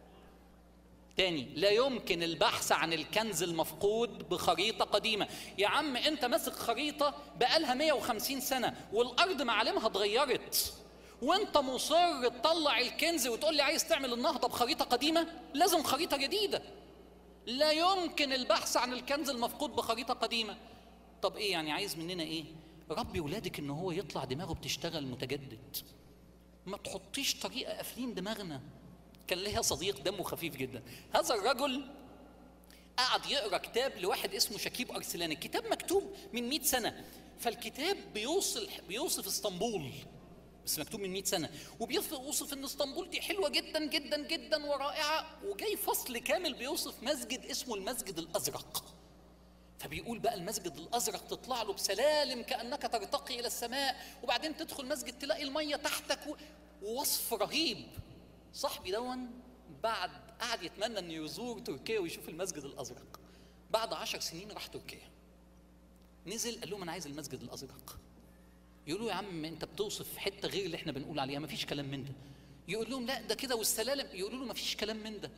تاني لا يمكن البحث عن الكنز المفقود بخريطة قديمة يا عم انت ماسك خريطة بقالها 150 سنة والأرض معالمها اتغيرت وانت مصر تطلع الكنز وتقول لي عايز تعمل النهضة بخريطة قديمة لازم خريطة جديدة لا يمكن البحث عن الكنز المفقود بخريطة قديمة طب ايه يعني عايز مننا ايه ربي ولادك ان هو يطلع دماغه بتشتغل متجدد ما تحطيش طريقة قافلين دماغنا كان ليها صديق دمه خفيف جدا هذا الرجل قعد يقرا كتاب لواحد اسمه شكيب ارسلان الكتاب مكتوب من 100 سنه فالكتاب بيوصل بيوصف اسطنبول بس مكتوب من 100 سنه وبيوصف ان اسطنبول دي حلوه جدا جدا جدا ورائعه وجاي فصل كامل بيوصف مسجد اسمه المسجد الازرق فبيقول بقى المسجد الازرق تطلع له بسلالم كانك ترتقي الى السماء وبعدين تدخل مسجد تلاقي الميه تحتك ووصف رهيب صاحبي دون بعد قعد يتمنى انه يزور تركيا ويشوف المسجد الازرق بعد عشر سنين راح تركيا نزل قال لهم انا عايز المسجد الازرق يقولوا يا عم انت بتوصف حته غير اللي احنا بنقول عليها ما فيش كلام من ده يقول لهم لا ده كده والسلالم يقولوا له ما فيش كلام من ده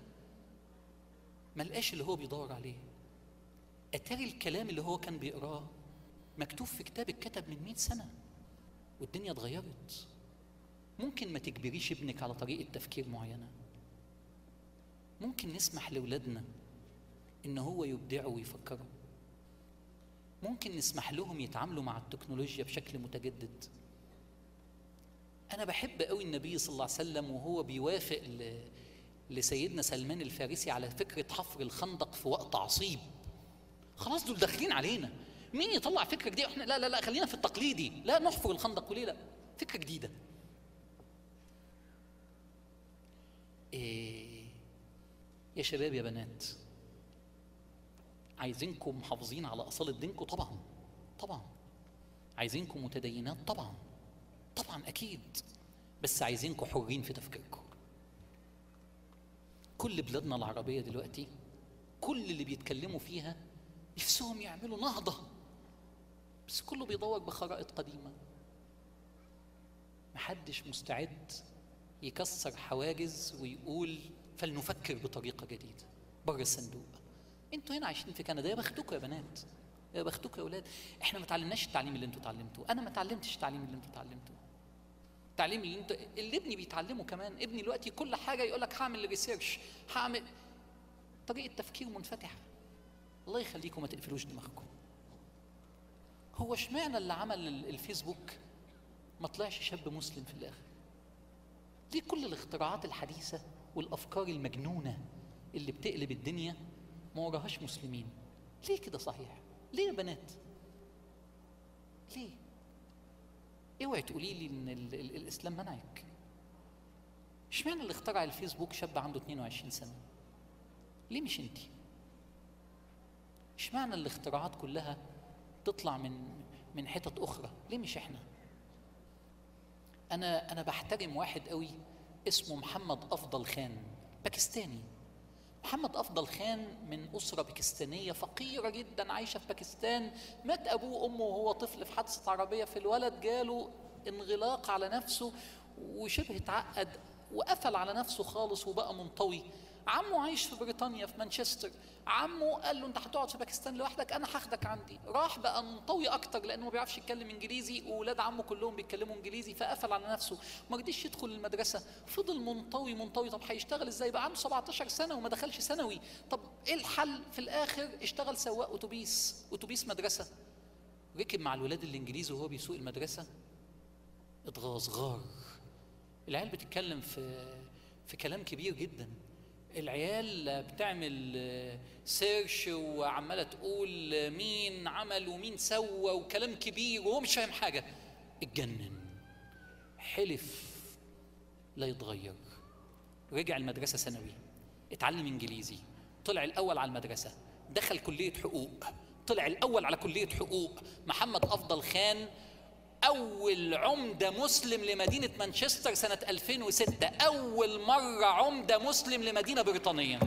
ما لقاش اللي هو بيدور عليه اتاري الكلام اللي هو كان بيقراه مكتوب في كتاب اتكتب من 100 سنه والدنيا اتغيرت ممكن ما تجبريش ابنك على طريقة تفكير معينة ممكن نسمح لأولادنا إن هو يبدعوا ويفكروا ممكن نسمح لهم يتعاملوا مع التكنولوجيا بشكل متجدد أنا بحب قوي النبي صلى الله عليه وسلم وهو بيوافق ل... لسيدنا سلمان الفارسي على فكرة حفر الخندق في وقت عصيب خلاص دول داخلين علينا مين يطلع فكرة جديدة احنا لا لا لا خلينا في التقليدي لا نحفر الخندق وليه لا فكرة جديدة إيه يا شباب يا بنات عايزينكم محافظين على أصالة دينكم طبعا طبعا عايزينكم متدينات طبعا طبعا أكيد بس عايزينكم حرين في تفكيركم كل بلادنا العربية دلوقتي كل اللي بيتكلموا فيها نفسهم يعملوا نهضة بس كله بيدور بخرائط قديمة محدش مستعد يكسر حواجز ويقول فلنفكر بطريقة جديدة بره الصندوق انتوا هنا عايشين في كندا يا بختكم يا بنات يا بختكم يا اولاد احنا ما اتعلمناش التعليم اللي انتوا اتعلمتوه انا ما اتعلمتش التعليم اللي انتوا اتعلمتوه التعليم اللي انت اللي ابني بيتعلمه كمان ابني دلوقتي كل حاجه يقول لك هعمل ريسيرش هعمل طريقه تفكير منفتحه الله يخليكم ما تقفلوش دماغكم هو اشمعنى اللي عمل ال- الفيسبوك ما طلعش شاب مسلم في الاخر ليه كل الاختراعات الحديثه والافكار المجنونه اللي بتقلب الدنيا ما وراهاش مسلمين ليه كده صحيح ليه يا بنات ليه اوعي تقولي لي ان ال ال الاسلام منعك اشمعنى اللي اخترع الفيسبوك شاب عنده 22 سنه ليه مش انت اشمعنى الاختراعات كلها تطلع من من حتت اخرى ليه مش احنا انا انا بحترم واحد قوي اسمه محمد افضل خان باكستاني محمد افضل خان من اسره باكستانيه فقيره جدا عايشه في باكستان مات ابوه وامه وهو طفل في حادثه عربيه في الولد جاله انغلاق على نفسه وشبه اتعقد وقفل على نفسه خالص وبقى منطوي عمه عايش في بريطانيا في مانشستر عمه قال له انت هتقعد في باكستان لوحدك انا هاخدك عندي راح بقى منطوي اكتر لانه ما بيعرفش يتكلم انجليزي واولاد عمه كلهم بيتكلموا انجليزي فقفل على نفسه ما رضيش يدخل المدرسه فضل منطوي منطوي طب هيشتغل ازاي بقى عنده 17 سنه وما دخلش ثانوي طب ايه الحل في الاخر اشتغل سواق اتوبيس اتوبيس مدرسه ركب مع الولاد الانجليزي وهو بيسوق المدرسه اتغاظ غار العيال بتتكلم في في كلام كبير جدا العيال بتعمل سيرش وعماله تقول مين عمل ومين سوى وكلام كبير وهو مش فاهم حاجه اتجنن حلف لا يتغير رجع المدرسه ثانوي اتعلم انجليزي طلع الاول على المدرسه دخل كليه حقوق طلع الاول على كليه حقوق محمد افضل خان أول عمدة مسلم لمدينة مانشستر سنة 2006 أول مرة عمدة مسلم لمدينة بريطانية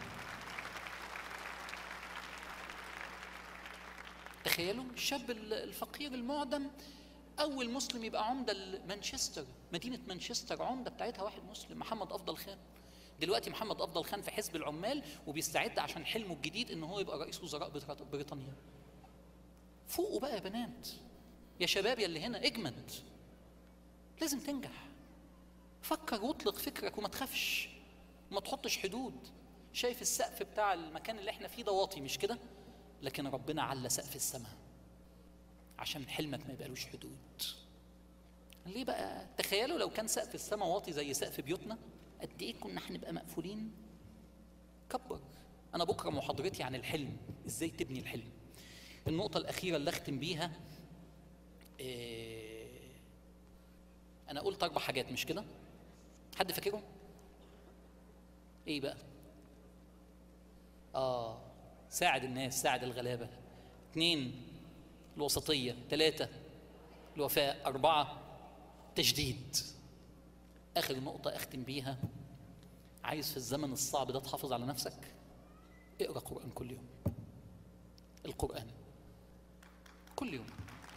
تخيلوا الشاب الفقير المعدم أول مسلم يبقى عمدة لمانشستر مدينة مانشستر عمدة بتاعتها واحد مسلم محمد أفضل خان دلوقتي محمد أفضل خان في حزب العمال وبيستعد عشان حلمه الجديد إن هو يبقى رئيس وزراء بريطانيا فوقوا بقى يا بنات يا شباب يا اللي هنا اجمد لازم تنجح فكر واطلق فكرك وما تخافش وما تحطش حدود شايف السقف بتاع المكان اللي احنا فيه ده واطي مش كده لكن ربنا على سقف السماء عشان حلمك ما يبقالوش حدود ليه بقى تخيلوا لو كان سقف السماء واطي زي سقف بيوتنا قد ايه كنا هنبقى مقفولين كبر انا بكره محاضرتي عن الحلم ازاي تبني الحلم النقطه الاخيره اللي اختم بيها إيه انا قلت اربع حاجات مش كده حد فاكرهم ايه بقى اه ساعد الناس ساعد الغلابه اثنين الوسطيه ثلاثه الوفاء اربعه تجديد اخر نقطه اختم بيها عايز في الزمن الصعب ده تحافظ على نفسك اقرا قران كل يوم القران كل يوم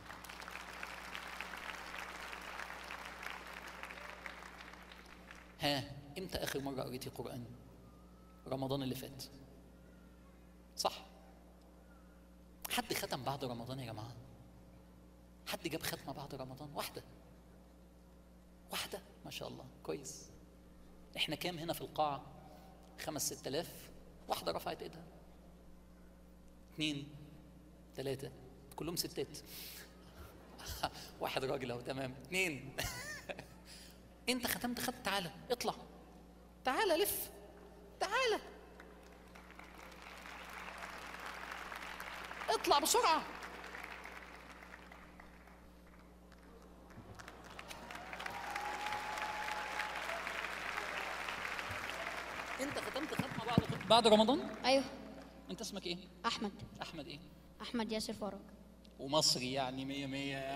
ها امتى اخر مره قريتي قران رمضان اللي فات صح حد ختم بعد رمضان يا جماعه حد جاب ختمه بعد رمضان واحده واحده ما شاء الله كويس احنا كام هنا في القاعه خمس ست الاف واحده رفعت ايدها اثنين ثلاثه كلهم ستات واحد راجل اهو تمام اثنين انت ختمت خد تعالى اطلع تعالى لف تعالى اطلع بسرعة انت ختمت ختمة بعد بعد رمضان ايوه انت اسمك ايه احمد احمد ايه احمد ياسر فرج ومصري يعني مية مية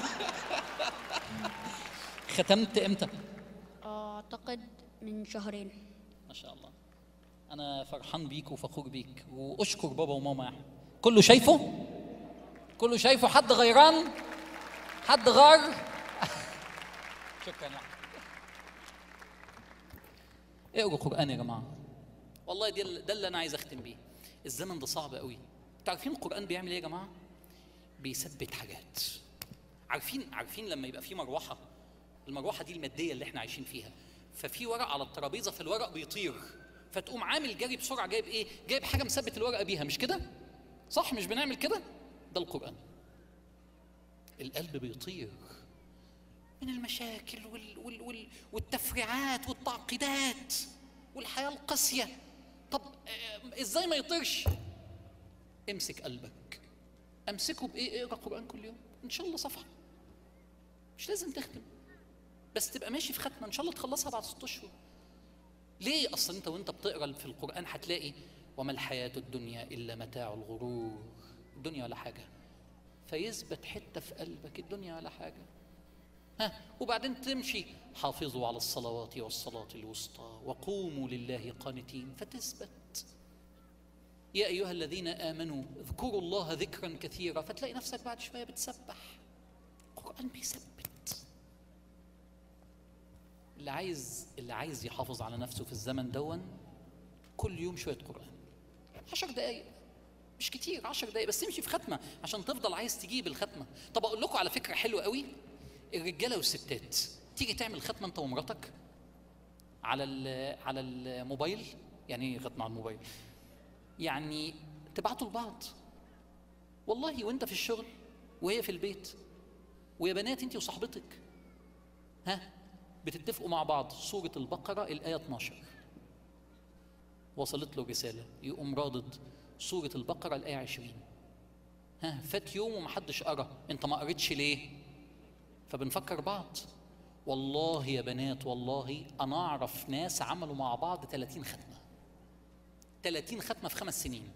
ختمت امتى اعتقد من شهرين ما شاء الله انا فرحان بيك وفخور بيك واشكر بابا وماما يا احمد كله شايفه كله شايفه حد غيران حد غار شكرا يا احمد اقروا قران يا جماعه والله دي ده اللي انا عايز اختم بيه الزمن ده صعب قوي انتوا عارفين القران بيعمل ايه يا جماعه بيثبت حاجات عارفين عارفين لما يبقى في مروحه المروحه دي الماديه اللي احنا عايشين فيها ففي ورق على الترابيزه فالورق بيطير فتقوم عامل جري بسرعه جايب ايه جايب حاجه مثبت الورقه بيها مش كده صح مش بنعمل كده ده القرآن القلب بيطير من المشاكل وال وال وال والتفريعات والتعقيدات والحياة القاسية طب آه، ازاي ما يطيرش امسك قلبك امسكه بايه اقرا قرآن كل يوم ان شاء الله صفحة مش لازم تختم بس تبقى ماشي في ختمة ان شاء الله تخلصها بعد ست اشهر ليه اصلا انت وانت بتقرا في القرآن هتلاقي وما الحياة الدنيا الا متاع الغرور الدنيا ولا حاجة فيثبت حتة في قلبك الدنيا ولا حاجة ها وبعدين تمشي حافظوا على الصلوات والصلاة الوسطى وقوموا لله قانتين فتثبت يا أيها الذين آمنوا اذكروا الله ذكرا كثيرا فتلاقي نفسك بعد شوية بتسبح القرآن بيثبت اللي عايز اللي عايز يحافظ على نفسه في الزمن دون كل يوم شوية قرآن عشر دقايق مش كتير عشر دقايق بس امشي في ختمة عشان تفضل عايز تجيب الختمة طب أقول لكم على فكرة حلوة قوي الرجالة والستات تيجي تعمل ختمة أنت ومراتك على ال- على الموبايل يعني ايه ختمة على الموبايل يعني تبعتوا لبعض والله وانت في الشغل وهي في البيت ويا بنات انت وصاحبتك ها بتتفقوا مع بعض سورة البقرة الآية 12 وصلت له رسالة يقوم رادد سورة البقرة الآية 20 ها فات يوم ومحدش قرا انت ما قريتش ليه فبنفكر بعض والله يا بنات والله انا اعرف ناس عملوا مع بعض 30 ختمه 30 ختمه في خمس سنين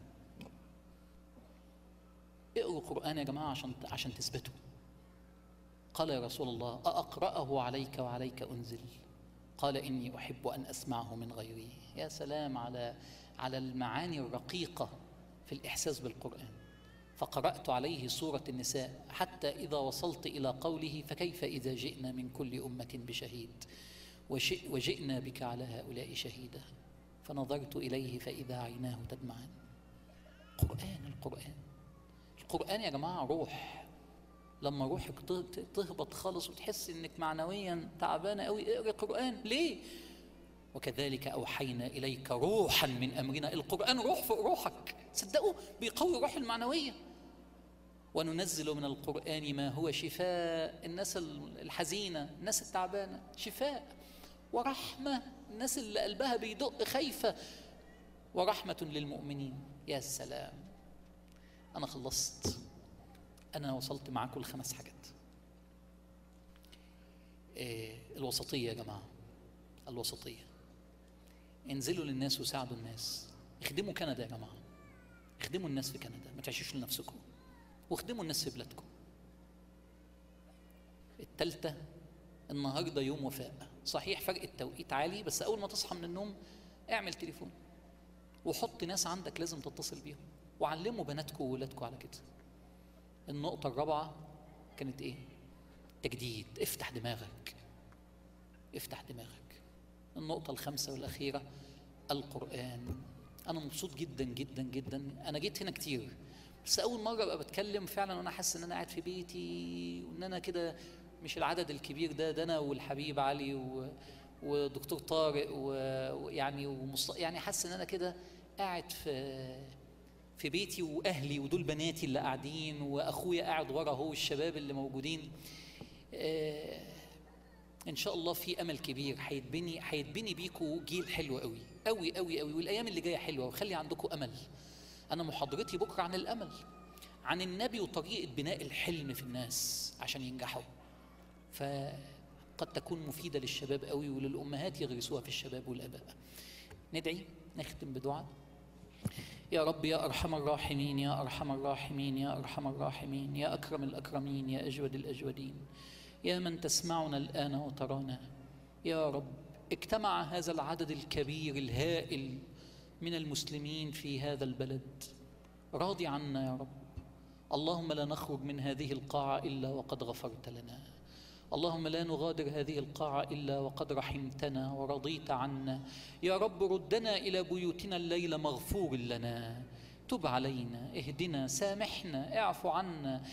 اقروا القران يا جماعه عشان عشان تثبتوا قال يا رسول الله أأقرأه عليك وعليك أنزل قال إني أحب أن أسمعه من غيري يا سلام على على المعاني الرقيقة في الإحساس بالقرآن فقرأت عليه سورة النساء حتى إذا وصلت إلى قوله فكيف إذا جئنا من كل أمة بشهيد وشئ- وجئنا بك على هؤلاء شهيدا فنظرت إليه فإذا عيناه تدمعان قرآن القرآن القرآن يا جماعة روح لما روحك ت- تهبط خالص وتحس انك معنويا تعبانه قوي اقرا قران ليه وكذلك اوحينا اليك روحا من امرنا القران روح فوق روحك صدقوا بيقوي الروح المعنويه وننزل من القران ما هو شفاء الناس الحزينه الناس التعبانه شفاء ورحمه الناس اللي قلبها بيدق خايفه ورحمه للمؤمنين يا سلام انا خلصت أنا وصلت معاكم لخمس حاجات إيه الوسطية يا جماعة الوسطية انزلوا للناس وساعدوا الناس اخدموا كندا يا جماعة اخدموا الناس في كندا ما تعيشوش لنفسكم واخدموا الناس في بلادكم التالتة النهاردة يوم وفاء صحيح فرق التوقيت عالي بس أول ما تصحى من النوم اعمل تليفون وحط ناس عندك لازم تتصل بيهم وعلموا بناتكم وولادكم على كده النقطة الرابعة كانت إيه؟ تجديد افتح دماغك افتح دماغك النقطة الخامسة والأخيرة القرآن أنا مبسوط جدا جدا جدا أنا جيت هنا كتير بس أول مرة أبقى بتكلم فعلا وأنا حاسس إن أنا قاعد في بيتي وإن أنا كده مش العدد الكبير ده ده أنا والحبيب علي و... ودكتور طارق و- ويعني ومصط... يعني حاسس إن أنا كده قاعد في في بيتي واهلي ودول بناتي اللي قاعدين واخويا قاعد ورا هو الشباب اللي موجودين آه ان شاء الله في امل كبير هيتبني هيتبني بيكوا جيل حلو قوي قوي قوي قوي والايام اللي جايه حلوه وخلي عندكم امل انا محاضرتي بكره عن الامل عن النبي وطريقه بناء الحلم في الناس عشان ينجحوا فقد تكون مفيده للشباب قوي وللامهات يغرسوها في الشباب والاباء ندعي نختم بدعاء يا رب يا ارحم الراحمين يا ارحم الراحمين يا ارحم الراحمين يا اكرم الاكرمين يا اجود الاجودين يا من تسمعنا الان وترانا يا رب اجتمع هذا العدد الكبير الهائل من المسلمين في هذا البلد راضي عنا يا رب اللهم لا نخرج من هذه القاعه الا وقد غفرت لنا اللهم لا نغادر هذه القاعة إلا وقد رحمتنا ورضيت عنا يا رب ردنا إلى بيوتنا الليل مغفور لنا تب علينا اهدنا سامحنا اعف عنا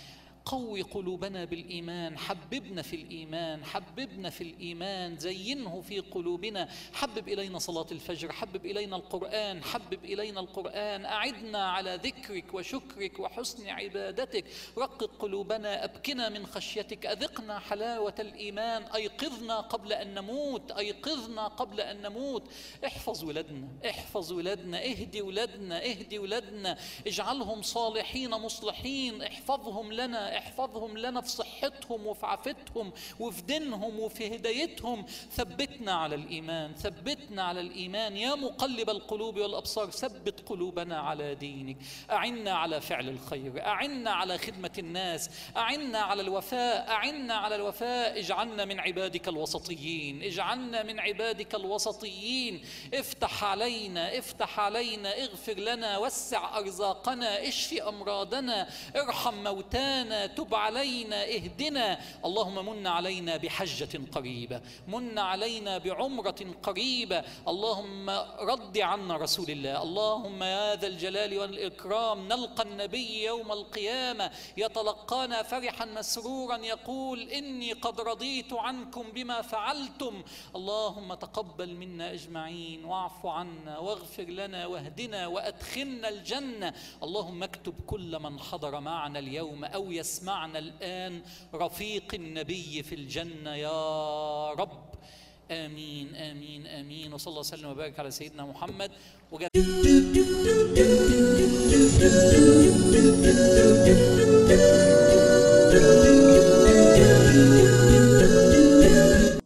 قوي قلوبنا بالايمان حببنا في الايمان حببنا في الايمان زينه في قلوبنا حبب الينا صلاه الفجر حبب الينا القران حبب الينا القران اعدنا على ذكرك وشكرك وحسن عبادتك رقق قلوبنا ابكنا من خشيتك اذقنا حلاوه الايمان ايقظنا قبل ان نموت ايقظنا قبل ان نموت احفظ ولادنا احفظ ولادنا اهدي ولادنا اهدي ولادنا اجعلهم صالحين مصلحين احفظهم لنا احفظهم لنا في صحتهم وفي عافتهم وفي دينهم وفي هدايتهم ثبتنا على الايمان ثبتنا على الايمان يا مقلب القلوب والابصار ثبت قلوبنا على دينك اعنا على فعل الخير اعنا على خدمه الناس اعنا على الوفاء اعنا على الوفاء اجعلنا من عبادك الوسطيين اجعلنا من عبادك الوسطيين افتح علينا افتح علينا اغفر لنا وسع ارزاقنا اشف امراضنا ارحم موتانا تب علينا اهدنا اللهم من علينا بحجه قريبه من علينا بعمره قريبه اللهم رد عنا رسول الله اللهم يا ذا الجلال والاكرام نلقى النبي يوم القيامه يتلقانا فرحا مسرورا يقول اني قد رضيت عنكم بما فعلتم اللهم تقبل منا اجمعين واعف عنا واغفر لنا واهدنا وادخلنا الجنه اللهم اكتب كل من حضر معنا اليوم او يسمعنا الان رفيق النبي في الجنه يا رب امين امين امين وصلى الله وسلم وبارك على سيدنا محمد وجد